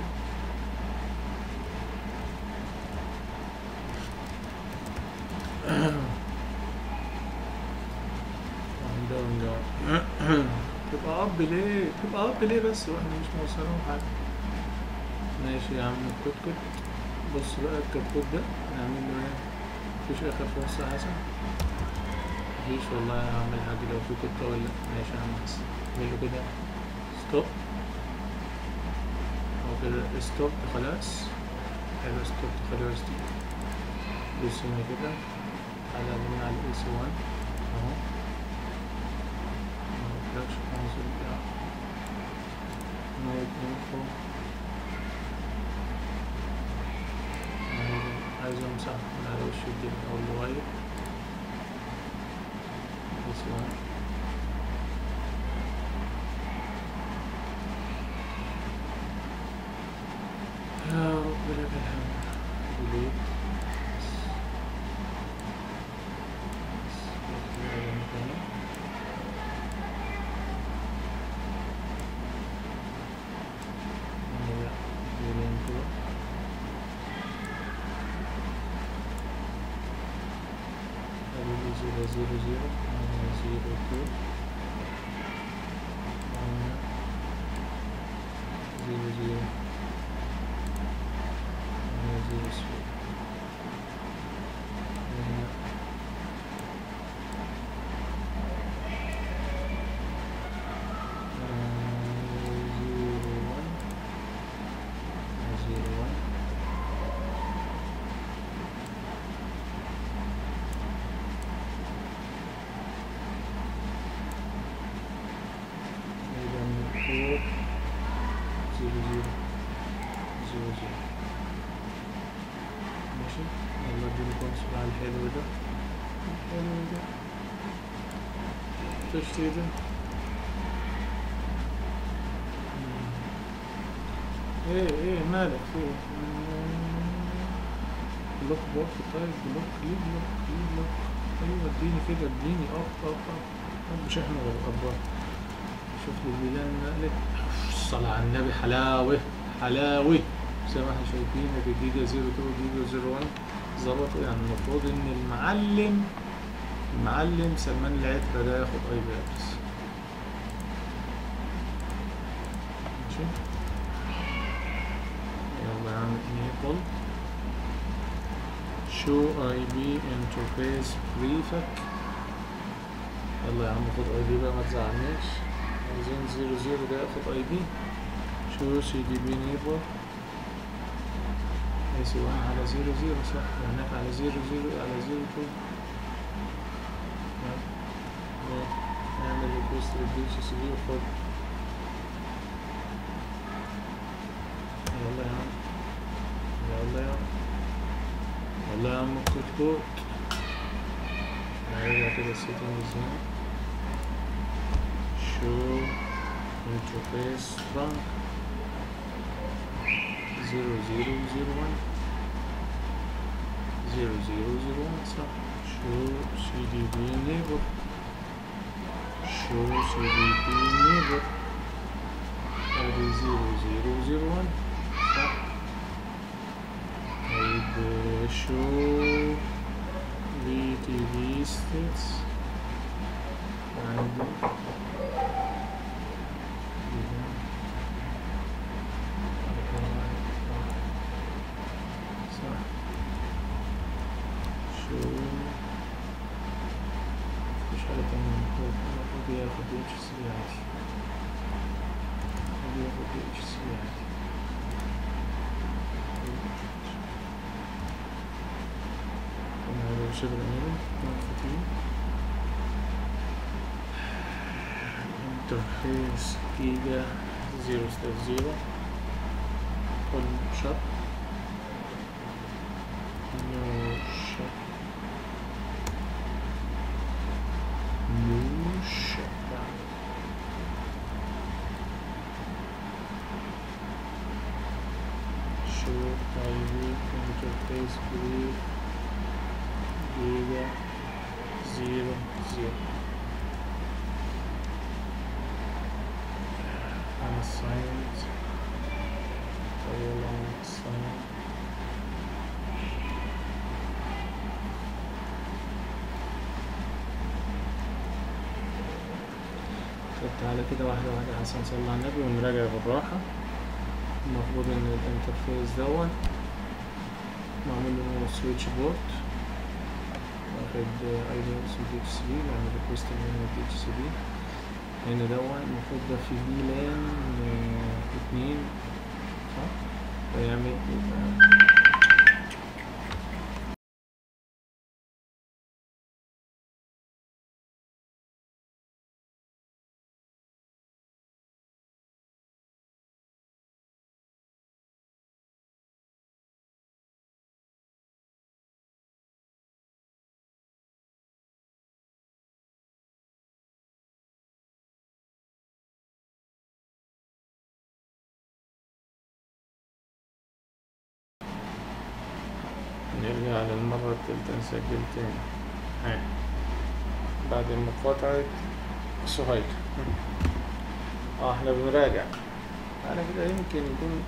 داون داون تبقى اب ليه تبقى اب ليه بس واحنا مش موصلين حاجه ماشي يا عم الكتكت بص بقى الكتكوت ده نعمل له ايه مفيش اخر فرصه يا حسن مفيش والله يا عم الحاج لو في كتة ولا ماشي يا عم حسن اعمل له كده ستوب او كده ستوب خلاص حلو ستوب خلاص دي دوس هنا كده على من على الاي سي 1 اهو مقلقش انزل بتاع نايت انفو عايز امسح من على وش الجبن او الواير اي سي 1 يا رب لك الحمد ديليت zero zero zero uh, zero two uh, zero zero uh, zero three uh, uh, zero one uh, zero one then four zero zero zero zero ماشي يلا اديني كونسول على الحلو ده الحلو ده شفت ده مم. ايه ايه مالك في بلوك بلوك طيب بلوك ليه بلوك ليه بلوك ايوه اديني كده اديني اب اب اب اب مش احنا غير الابار شوف لي البلان نقلت الصلاة على النبي حلاوة حلاوة زي ما احنا شايفين الجيجا 02 جيجا 01 ظبطوا يعني المفروض ان المعلم المعلم سلمان العترة ده ياخد اي بي ادرس ماشي يلا يا عم enable show اي بي انترفيس بريفك يلا يا عم خد اي بي بقى ما تزعلناش عايزين زيرو زيرو ده ياخد اي بي شو سي دي بي نيبر اي سي 1 على زيرو زيرو صح وهناك على زيرو زيرو على زيرو تو نعمل ريكوست للدي سي بي وخد يلا يا عم يلا يا عم يلا يا عم الكتكوت نرجع كده السيتنجز هنا show interface trunk 0001 0001 صح show cdb neighbor show cdb neighbor ادي 0001 صح طيب show vtv states عندي صح شو مفيش حاجة تانية المفروض المفروض ياخد اتش سي عادي بياخد دي اتش سي عادي هذا شغل عمله كونفتي انترفيس جيجا زيرو ستاش زيرو كل شط نو شط نو شط show private interface brief giga zero zero unassigned colon assigned طب تعالى كده واحدة واحدة عشان نصلي على النبي ونراجع بالراحة المفروض ان الانترفيس دون معمول له سويتش بورت واخد اي دي اس دي اتش سي بي يعني ريكوست من دي اتش سي بي هنا دون المفروض ده في بي لان آه، اتنين صح فيعمل يبقى نرجع للمرة التالتة نسجل تاني ها بعد مقاطعة سهيل اه احنا بنراجع انا كده يمكن يكون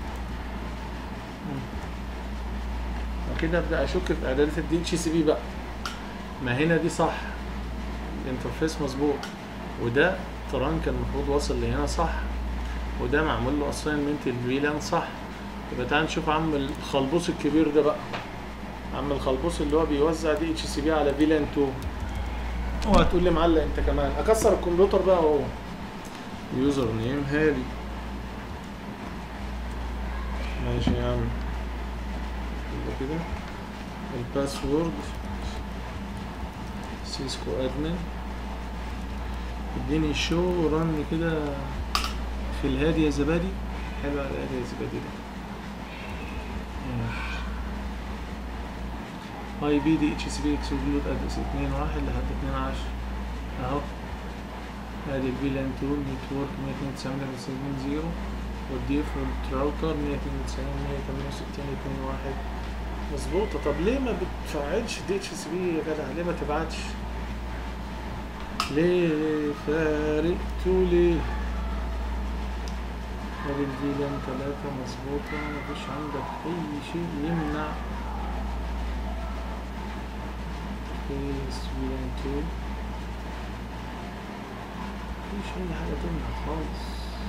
مم. وكده ابدا اشك في اعدادات الدي اتش سي بي بقى ما هنا دي صح الانترفيس مظبوط وده تران كان المفروض واصل لهنا صح وده معمول له اساينمنت الفيلان صح يبقى تعال نشوف عم الخلبوص الكبير ده بقى عم الخلبوص اللي هو بيوزع دي اتش سي بي على فيلان 2 وهتقول لي معلق انت كمان اكسر الكمبيوتر بقى اهو يوزر نيم هادي ماشي يا عم كده كده الباسورد سيسكو ادمن اديني شو رن كده في الهادي يا زبادي حلو على الهادي يا زبادي ده ماشي. اي بي دي اتش سي بي اكسكلود ادرس 2 1 لحد 2 10 اهو ادي الفيلان 2 نتورك 192 0 والديفولت راوتر 192 168 2 1 مظبوطه طب ليه ما بتفعلش دي اتش سي بي يا جدع ليه ما تبعتش ليه فارقتوا ليه ادي الفيلان 3 مظبوطه مفيش عندك اي شيء يمنع فيس فيلان 2 مفيش اي حاجه تمنع خالص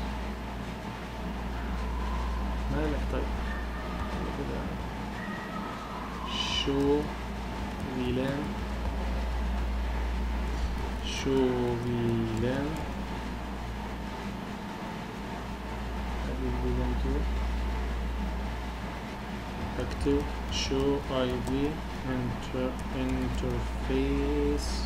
مالك طيب كده شو فيلان شو فيلان ادي الفيلان 2 اكتب شو اي بي انترفيس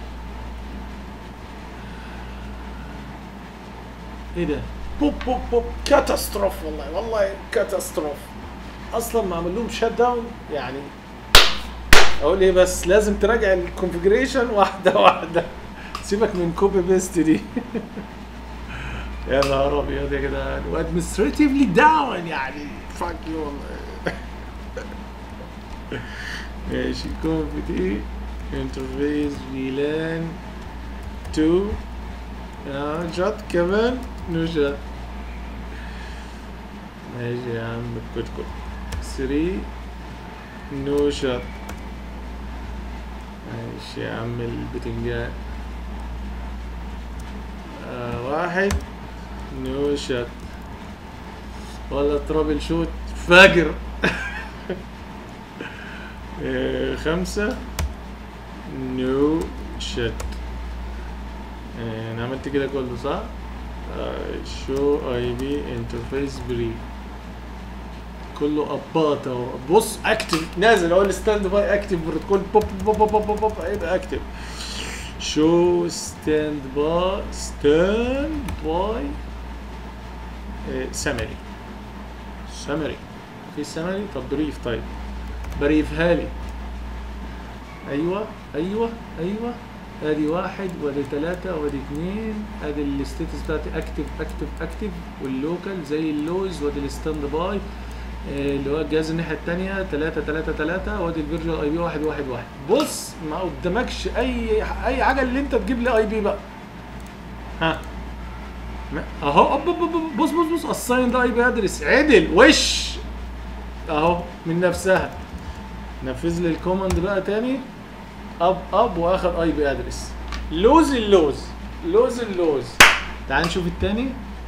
ايه ده بوب بوب بوب كاتاستروف والله والله كاتاستروف اصلا ما عمل لهم شات داون يعني اقول ايه بس لازم تراجع الكونفجريشن واحده واحده سيبك من كوبي بيست دي يا نهار ابيض يا جدعان وادمنستريتيفلي داون يعني فاك يو والله ماشي كونفيتي انترفيس فيلان 2 اه جت كمان نجت ماشي يا عم الكتكوت 3 نو شوت ماشي يا عم البتنجان آه واحد نو شوت ولا ترابل شوت فاجر آه خمسة نو شوت آه انا عملت كده كله صح؟ شو اي بي انترفيس بريف كله اباط اهو بص اكتف نازل اهو الستاند باي اكتف بروتوكول بوب بوب بوب بوب بوب هيبقى اكتف شو ستاند باي ستاند باي سمري سمري في سمري طب بريف طيب بريفها لي ايوه ايوه ايوه ادي واحد وادي ثلاثة وادي اثنين ادي الستيتس بتاعتي اكتف اكتف اكتف واللوكال زي اللوز وادي الستاند باي آه، اللي هو الجهاز الناحية التانية تلاتة تلاتة تلاتة وادي الفيرجوال اي بي واحد واحد واحد بص ما قدامكش اي اي حاجة اللي انت تجيب لي اي بي بقى ها ما- اهو أب- أب- أب- بص بص بص الساين ده اي بي ادرس عدل وش اهو من نفسها نفذ لي الكوماند بقى تاني اب اب واخد اي بي ادرس لوز اللوز لوز اللوز تعال نشوف التاني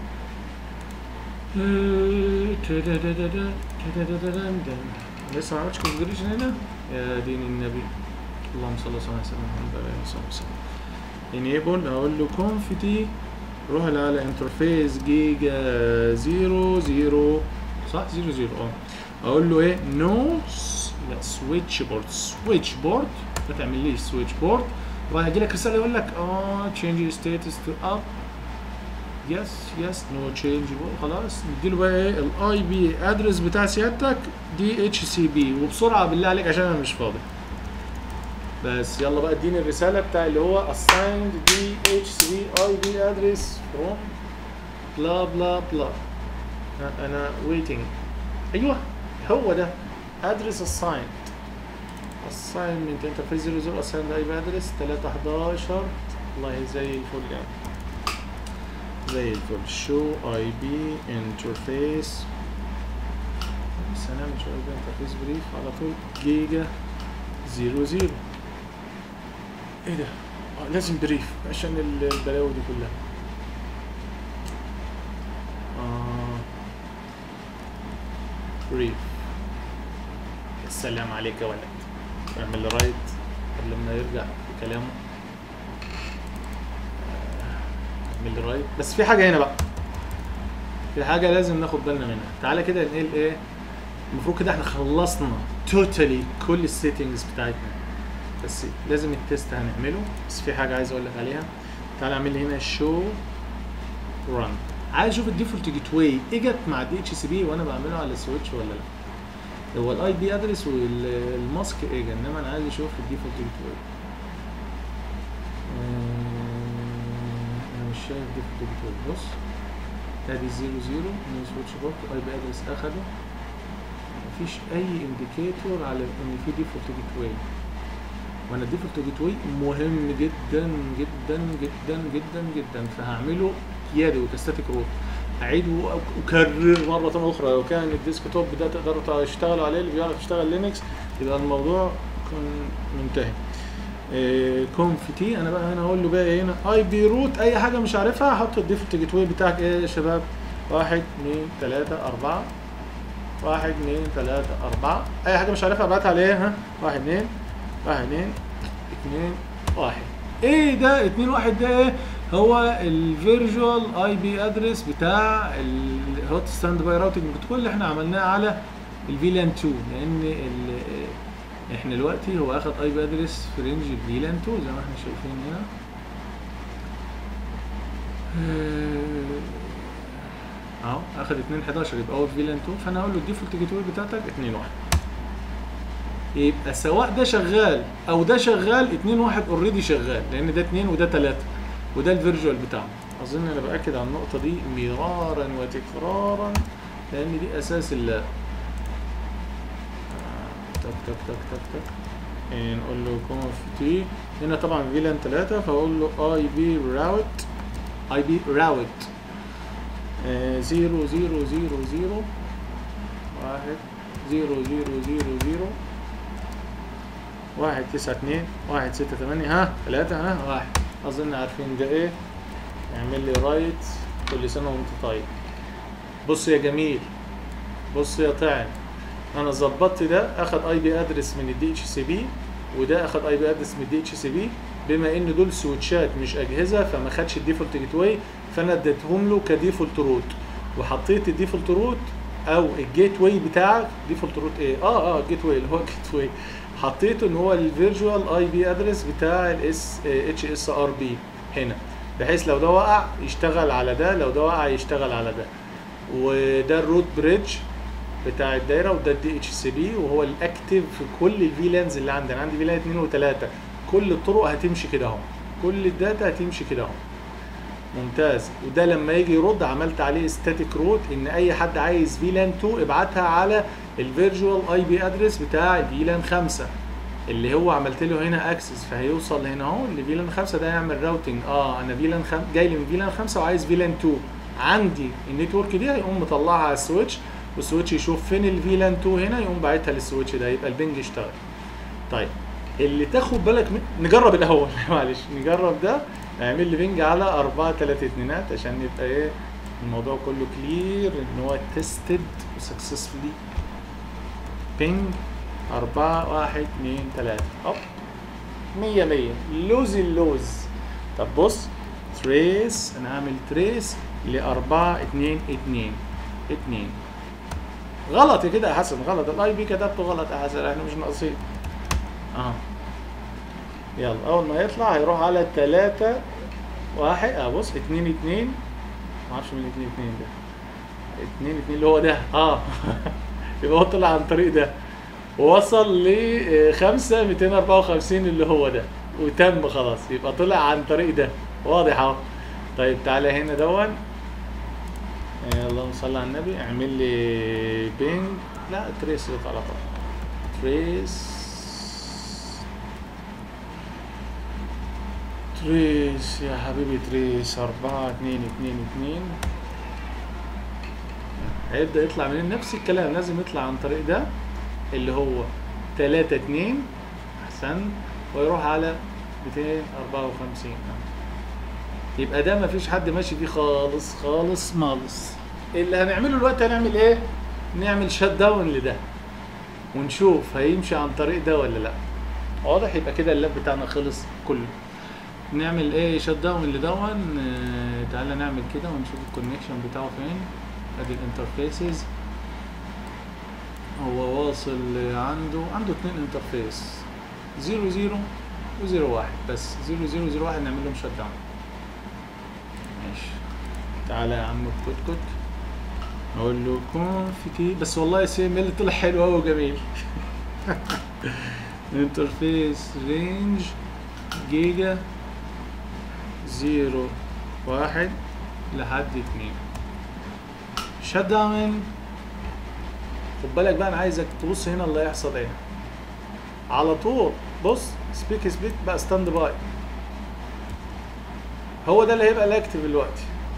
لسه ما عملتش كونفجريشن هنا يا دين النبي اللهم صل وسلم على سيدنا محمد وعلى اله وصحبه وسلم انيبل اقول له كونفتي روح على انترفيس جيجا زيرو زيرو صح زيرو زيرو اه اقول له ايه نو لا سويتش بورد سويتش بورد ما تعمليش سويتش بورد وبعد يجي لك رساله يقول لك اه تشينج ستاتس تو اب يس يس نو تشينج خلاص نديله بقى ايه الاي بي ادرس بتاع سيادتك دي اتش سي بي وبسرعه بالله عليك عشان انا مش فاضي بس يلا بقى اديني الرساله بتاع اللي هو assigned DHCP IP address from بلا بلا بلا انا waiting ايوه هو ده address assigned assignment interface 00 assigned IP address 311 والله زي الفل يعني زي الفل show IP interface بس هنعمل show IP interface brief على طول جيجا زيرو زيرو ايه ده؟ آه لازم بريف عشان ال- البلاوي دي كلها آه بريف السلام عليك يا ولد اعمل لي رايت قبل ما يرجع في كلامه آه، اعمل لي رايت بس في حاجه هنا بقى في حاجه لازم ناخد بالنا منها تعالى كده نقل ايه المفروض كده احنا خلصنا توتالي كل السيتنجز بتاعتنا بس لازم التيست هنعمله بس في حاجه عايز اقول لك عليها تعال اعمل لي هنا شو ران عايز اشوف الديفولت جيت واي ايه جت مع دي اتش سي بي وانا بعمله على السويتش ولا لا هو الاي بي ادرس والماسك ايه انما انا عايز اشوف الديفولت جيت واي انا مش شايف ديفولت جيت واي بص ادي 0 0 من سويتش بورت اي بي ادرس اخده مفيش اي انديكيتور على ان في ديفولت جيت واي وانا الديفولت جيت واي مهم جدا جدا جدا جدا جدا فهعمله يدوي وكستاتيك روت اعيد واكرر مره اخرى لو كان الديسك توب ده تقدروا تشتغلوا عليه اللي بيعرف يشتغل لينكس يبقى الموضوع يكون منتهي إيه كونفتي انا بقى هنا اقول له بقى إيه هنا اي بي روت اي حاجه مش عارفها احط الديفولت جيت واي بتاعك ايه يا شباب واحد اتنين تلاته اربعه واحد اتنين تلاته اربعه اي حاجه مش عارفها ابعتها عليه ها واحد اتنين واحد اتنين اتنين واحد ايه ده اتنين واحد ده ايه هو الفيرجوال اي بي ادرس بتاع الهوت ستاند باي راوتنج بروتوكول اللي احنا عملناه على الفيلان 2 لان ال- احنا دلوقتي هو اخد اي بي ادرس في رينج الفيلان 2 زي ما احنا شايفين هنا اهو اخد 2 11 يبقى هو في فيلان 2 فانا هقول له الديفولت جيت واي بتاعتك 2 1 يبقى سواء ده شغال او ده شغال 2 1 اوريدي شغال لان ده 2 وده 3 وده الفيرجوال بتاعه اظن انا باكد على النقطه دي مرارا وتكرارا لان دي اساس اللعب آه، تك تك تك تك تك إيه، نقول له كونفتي هنا طبعا فيلان 3 فاقول له اي بي راوت اي بي راوت زيرو زيرو زيرو زيرو واحد زيرو زيرو زيرو زيرو واحد تسعة اتنين واحد ستة تمانية ها تلاتة ها واحد أظن عارفين ده إيه اعمل لي رايت كل سنة وأنت طيب بص يا جميل بص يا طعن أنا ظبطت ده أخد أي بي أدرس من الدي اتش سي بي وده أخد أي بي أدرس من الدي اتش سي بي بما إن دول سويتشات مش أجهزة فما خدش الديفولت جيت واي فانا اديتهم له كديفولت روت وحطيت الديفولت روت او الجيت واي بتاعك ديفولت روت ايه اه اه الجيت واي اللي هو الجيت واي حطيته ان هو الفيرجوال اي بي ادرس بتاع الاس اتش اس ار بي هنا بحيث لو ده وقع يشتغل على ده لو ده وقع يشتغل على ده وده الروت بريدج بتاع الدايره وده الدي اتش سي بي وهو الاكتف في كل الفيلانز اللي عندنا عندي فيلان 2 و3 كل الطرق هتمشي كده اهو كل الداتا هتمشي كده اهو ممتاز وده لما يجي يرد عملت عليه ستاتيك روت ان اي حد عايز فيلان 2 ابعتها على الفيرجوال اي بي ادرس بتاع الفيلان 5 اللي هو عملت له هنا اكسس فهيوصل هنا اهو لفيلان 5 ده يعمل راوتنج اه انا فيلان خم... جاي لي من فيلان 5 وعايز فيلان 2 عندي النتورك دي هيقوم مطلعها على السويتش والسويتش يشوف فين الفيلان 2 هنا يقوم باعتها للسويتش ده يبقى البنج اشتغل طيب اللي تاخد بالك من... نجرب الاول معلش نجرب ده اعمل لي بنج على 4 3 اتنينات عشان يبقى ايه الموضوع كله كلير ان هو تيستد وسكسسفولي بينج أربعة واحد اتنين تلاتة هوب مية مية لوز اللوز طب بص تريس أنا هعمل تريس لأربعة اتنين اتنين اتنين غلط كده يا حسن غلط الاي بي كتبته غلط يا حسن احنا مش ناقصين اه يلا اول ما يطلع هيروح على تلاتة واحد اه بص اتنين اتنين معرفش مين اتنين اتنين ده اتنين اتنين اللي هو ده اه يبقى هو طلع عن طريق ده ووصل ل 5 254 اللي هو ده وتم خلاص يبقى طلع عن طريق ده واضح اهو طيب تعالى هنا دون اللهم صل على النبي اعمل لي بينج لا تريس على طول تريس تريس يا حبيبي تريس أربعة اتنين اتنين اتنين هيبدأ يطلع من نفس الكلام لازم يطلع عن طريق ده اللي هو تلاتة اتنين أحسن ويروح على ميتين أربعة وخمسين يبقى ده مفيش حد ماشي فيه خالص خالص مالص اللي هنعمله دلوقتي هنعمل ايه؟ نعمل شات داون لده ونشوف هيمشي عن طريق ده ولا لا واضح يبقى كده اللاب بتاعنا خلص كله نعمل ايه شات داون لدون آه تعالى نعمل كده ونشوف الكونكشن بتاعه فين ادي الانترفيسز هو واصل عنده عنده اتنين انترفيس زيرو زيرو وزيرو واحد بس زيرو زيرو زيرو واحد نعمل لهم شات داون ماشي تعالى يا عم كوت كوت اقول له كونفيتي بس والله السي ام ال طلع حلو قوي وجميل انترفيس رينج جيجا زيرو واحد لحد اتنين شات داون خد بالك بقى انا عايزك تبص هنا اللي هيحصل ايه على طول بص سبيك سبيك بقى ستاند باي هو ده اللي هيبقى الاكتف دلوقتي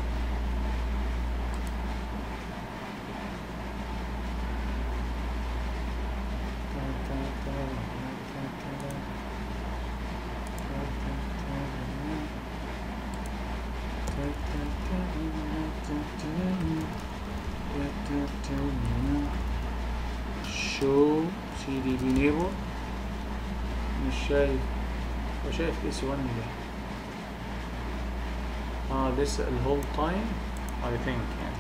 شو سي دي بي نيبر مش شايف هو شايف اس 1 ده اه لسه الهول تايم I think يعني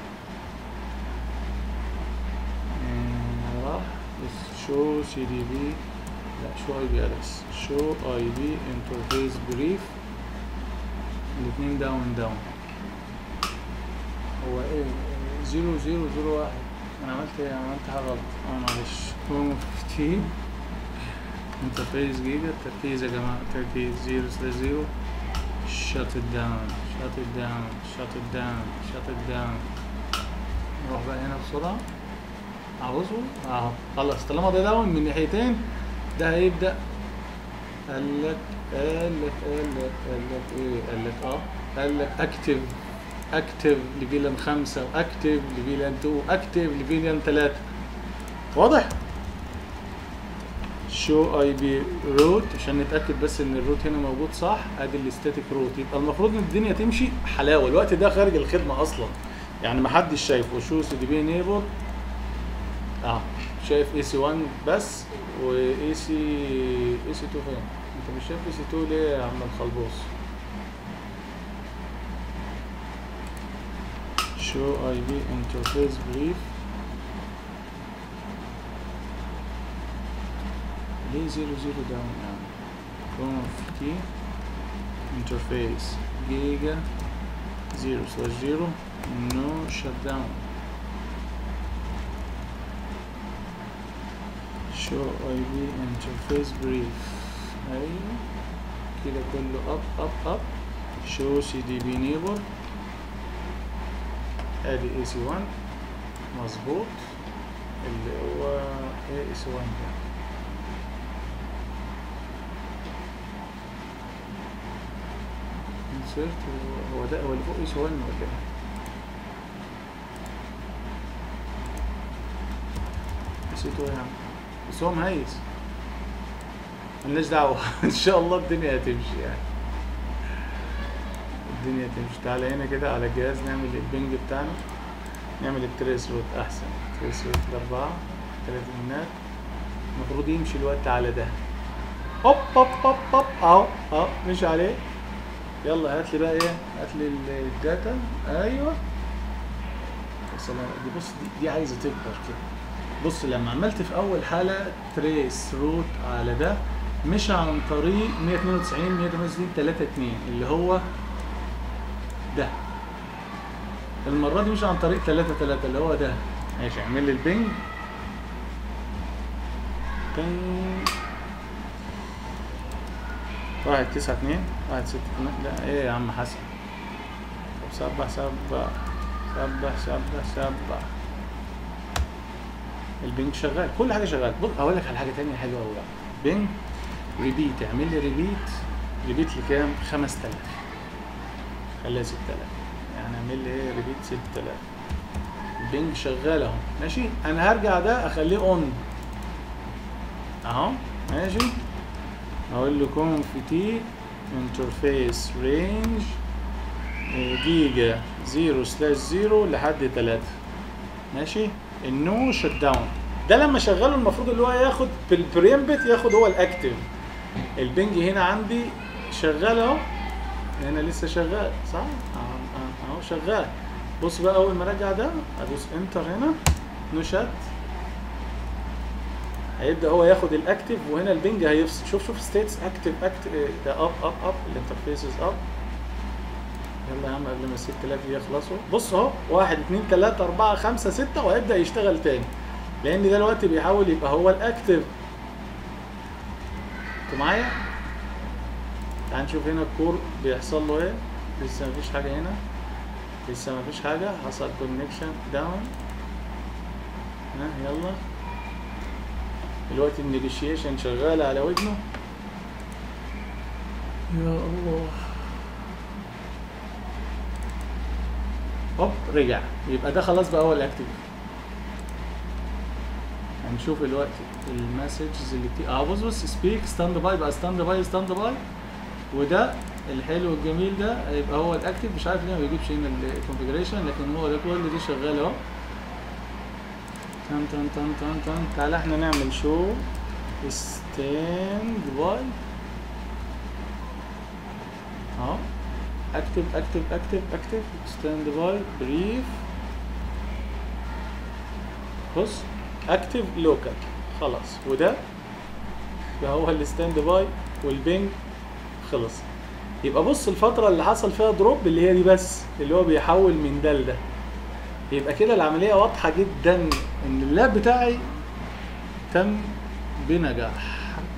راح بس شو سي دي بي لا شو اي بي ادرس شو اي بي انترفيس بريف الاتنين داون داون هو ايه زيرو زيرو زيرو واحد انا عملت ايه عملت حاجه غلط اه معلش كوم 15 انترفيس جيجا التركيز يا جماعه تركيز زيرو سلاش زيرو shut it down shut it down shut it down shut it down نروح بقى هنا بسرعة عاوزه اهو خلاص طالما ده داون من ناحيتين ده هيبدأ قال لك قال لك قال لك قال لك ايه قال لك اه قال لك اكتف اكتف لفيلان خمسة واكتف لفيلان 2 واكتف لفيلان 3 واضح؟ شو اي بي روت عشان نتاكد بس ان الروت هنا موجود صح ادي الاستاتيك روت يبقى المفروض ان الدنيا تمشي حلاوه الوقت ده خارج الخدمه اصلا يعني ما حدش شايفه شو سي دي بي نيبر اه شايف اي سي 1 بس واي سي اي سي 2 فين انت مش شايف اي سي 2 ليه يا عم الخلبوص show IP interface brief ليه زيرو زيرو داون يعني conf key interface giga zero slash zero no shutdown show IP interface brief ايوه كده كله up up up show cdb neighbor ادي AC1 مظبوط اللي هو AC1 ده insert هو- هو ده هو اللي فوق AC1 ولا ايه؟ نسيته ايه يا عم بس هو مهيس ملناش دعوة ان شاء الله الدنيا هتمشي يعني الدنيا تمشي تعالى هنا كده على الجهاز نعمل البنج بتاعنا نعمل التريس روت احسن تريس روت الاربعة تلاتينات المفروض يمشي الوقت على ده هوب هوب هوب هوب اهو اهو مشي عليه يلا هات لي بقى ايه هات لي ال- الداتا ايوه يا سلام دي بص دي, دي عايزه تكبر كده بص لما عملت في اول حاله تريس روت على ده مشى عن طريق 192 168 3 2 اللي هو ده المرة دي مش عن طريق 3 3 اللي هو ده ماشي اعمل لي البنج بنج واحد تسعة اتنين واحد ستة اتنين لا ايه يا عم حسن طب سبح سبح سبح سبح سبح البنج شغال كل حاجة شغال بص اقول لك على حاجة تانية حلوة قوي بنج ريبيت اعمل لي ريبيت ريبيت لكام 5000 خليها 6000 يعني اعمل لي ايه ريبيت 6000 البنج شغال اهو ماشي انا هرجع ده اخليه اون اهو ماشي اقول له كونف تي انترفيس رينج جيجا 0 سلاش 0 لحد 3 ماشي النو شت داون ده لما شغله المفروض اللي هو ياخد في البريمبت ياخد هو الاكتف البنج هنا عندي شغال اهو هنا لسه شغال صح؟ اهو اهو شغال بص بقى اول ما ارجع ده ادوس انتر هنا نو شات هيبدا هو ياخد الاكتف وهنا البنج هيفصل شوف شوف ستيتس اكتف اكتف ده اب اب اب الانترفيسز اب يلا يا عم قبل ما ال 6000 يخلصوا بص اهو 1 2 3 4 5 6 وهيبدا يشتغل تاني لان ده دلوقتي بيحاول يبقى هو الاكتف انتوا معايا؟ تعال نشوف هنا الكور بيحصل له ايه لسه مفيش حاجه هنا لسه مفيش حاجه حصل كونكشن داون ها يلا دلوقتي النيجوشيشن شغاله على ودنه يا الله هوب رجع يبقى ده خلاص بقى هو الاكتف هنشوف دلوقتي المسجز اللي بتيجي اه بص بص سبيك ستاند باي بقى ستاند باي ستاند باي وده الحلو الجميل ده هيبقى هو الاكتف مش عارف ليه ما بيجيبش هنا الكونفجريشن لكن هو ده كل دي شغال اهو تن تن تن تن تن تعالى احنا نعمل شو ستاند باي اهو اكتب اكتب اكتب اكتب ستاند باي بريف بص اكتف لوكال خلاص وده يبقى هو الستاند باي والبنج خلص يبقى بص الفترة اللي حصل فيها دروب اللي هي دي بس اللي هو بيحول من ده لده يبقى كده العملية واضحة جدا ان اللاب بتاعي تم بنجاح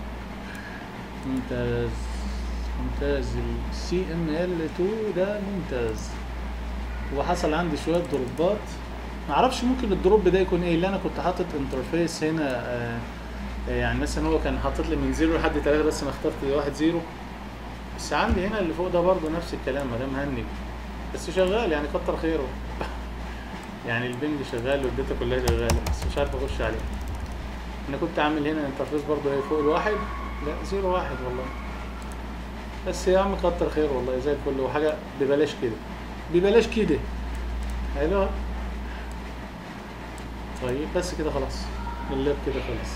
ممتاز ممتاز السي ام ال 2 ده ممتاز وحصل عندي شوية دروبات معرفش ممكن الدروب ده يكون ايه اللي انا كنت حاطط انترفيس هنا آه آه، يعني مثلا هو كان حاطط لي من زيرو لحد تلاتة بس انا اخترت واحد زيرو بس عندي هنا اللي فوق ده برضه نفس الكلام ما دام هنج بس شغال يعني كتر خيره يعني البنج شغال والداتا كلها شغاله بس مش عارف اخش عليه انا كنت عامل هنا انترفيس برضه ايه فوق الواحد لا زيرو واحد والله بس يا عم كتر خير والله زي الفل وحاجه ببلاش كده ببلاش كده حلو طيب بس كده خلاص اللاب كده خلص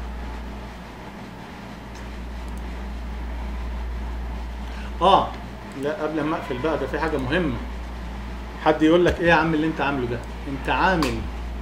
اه لا قبل ما اقفل بقى ده في حاجه مهمه حد يقول لك ايه يا عم اللي انت عامله ده انت عامل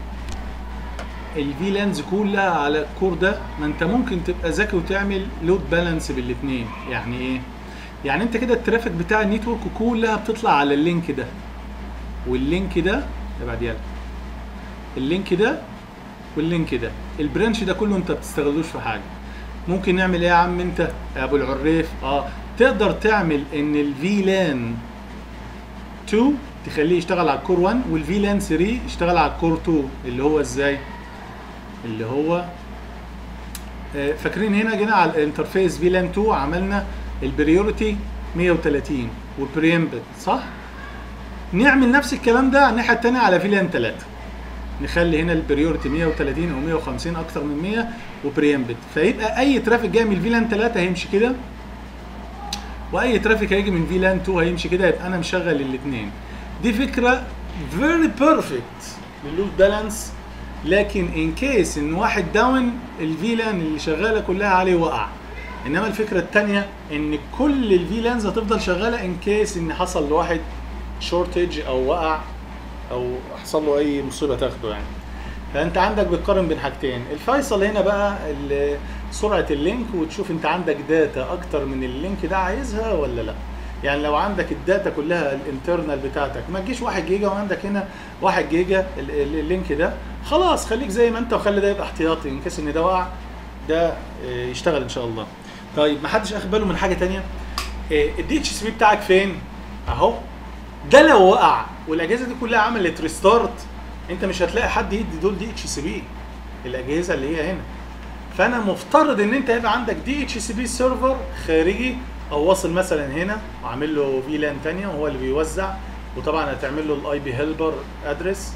الفي لانز كلها على الكور ده ما انت ممكن تبقى ذكي وتعمل لود بالانس بالاثنين يعني ايه يعني انت كده الترافيك بتاع النيتورك كلها بتطلع على اللينك ده واللينك ده ابعد يلا اللينك ده واللينك ده البرانش ده كله انت بتستغلوش في حاجه ممكن نعمل ايه يا عم انت يا ابو العريف اه تقدر تعمل ان الفي لان 2 تخليه يشتغل على الكور 1 والفي لان 3 يشتغل على الكور 2 اللي هو ازاي اللي هو آه، فاكرين هنا جينا على الانترفيس في لان 2 عملنا البريورتي 130 والبريمبت صح نعمل نفس الكلام ده على الناحيه الثانيه على في لان 3 نخلي هنا البريورتي 130 او 150 اكتر من 100 وبريمبت فيبقى اي ترافيك جاي من الفيلان 3 هيمشي كده واي ترافيك هيجي من فيلان 2 هيمشي كده يبقى انا مشغل الاثنين دي فكره فيري بيرفكت للود بالانس لكن ان كيس ان واحد داون الفيلان اللي شغاله كلها عليه وقع انما الفكره الثانيه ان كل الفيلانز هتفضل شغاله ان كيس ان حصل لواحد شورتج او وقع او حصل له اي مصيبه تاخده يعني فانت عندك بتقارن بين حاجتين الفيصل هنا بقى ال- سرعه اللينك وتشوف انت عندك داتا اكتر من اللينك ده عايزها ولا لا يعني لو عندك الداتا كلها الانترنال بتاعتك ما تجيش 1 جيجا وعندك هنا 1 جيجا ال- ال- اللينك ده خلاص خليك زي ما انت وخلي ده يبقى احتياطي ان كيس ان ده وقع ده آه، يشتغل ان شاء الله طيب ما حدش اخد باله من حاجه تانية الدي اتش سي بي بتاعك فين اهو ده لو وقع والاجهزه دي كلها عملت ريستارت انت مش هتلاقي حد يدي دول دي اتش سي بي الاجهزه اللي هي هنا فانا مفترض ان انت يبقى عندك دي اتش سي بي سيرفر خارجي او واصل مثلا هنا وعامل له في لان ثانيه وهو اللي بيوزع وطبعا هتعمل له الاي بي هيلبر ادرس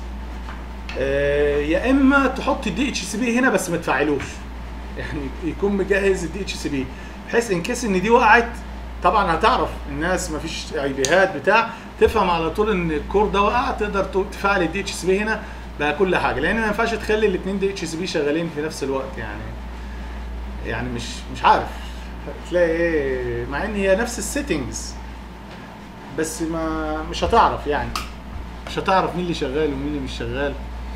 يا اما تحط الدي اتش سي بي هنا بس ما تفعلوش يعني يكون مجهز الدي اتش سي بي بحيث ان كيس ان دي وقعت طبعا هتعرف الناس ما فيش اي بيهات بتاع تفهم على طول ان الكور ده وقع تقدر تو- تفعل الدي اتش سي بي هنا بقى كل حاجه لان ما ينفعش تخلي الاثنين دي اتش سي بي شغالين في نفس الوقت يعني يعني مش مش عارف تلاقي ايه مع ان هي نفس السيتنجز بس ما مش هتعرف يعني مش هتعرف مين اللي شغال ومين اللي مش شغال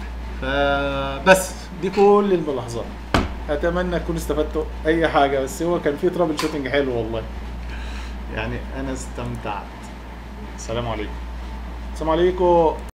فبس دي كل الملاحظات اتمنى تكونوا استفدتوا اي حاجه بس هو كان في ترابل شوتنج حلو والله يعني انا استمتعت السلام عليكم السلام عليكم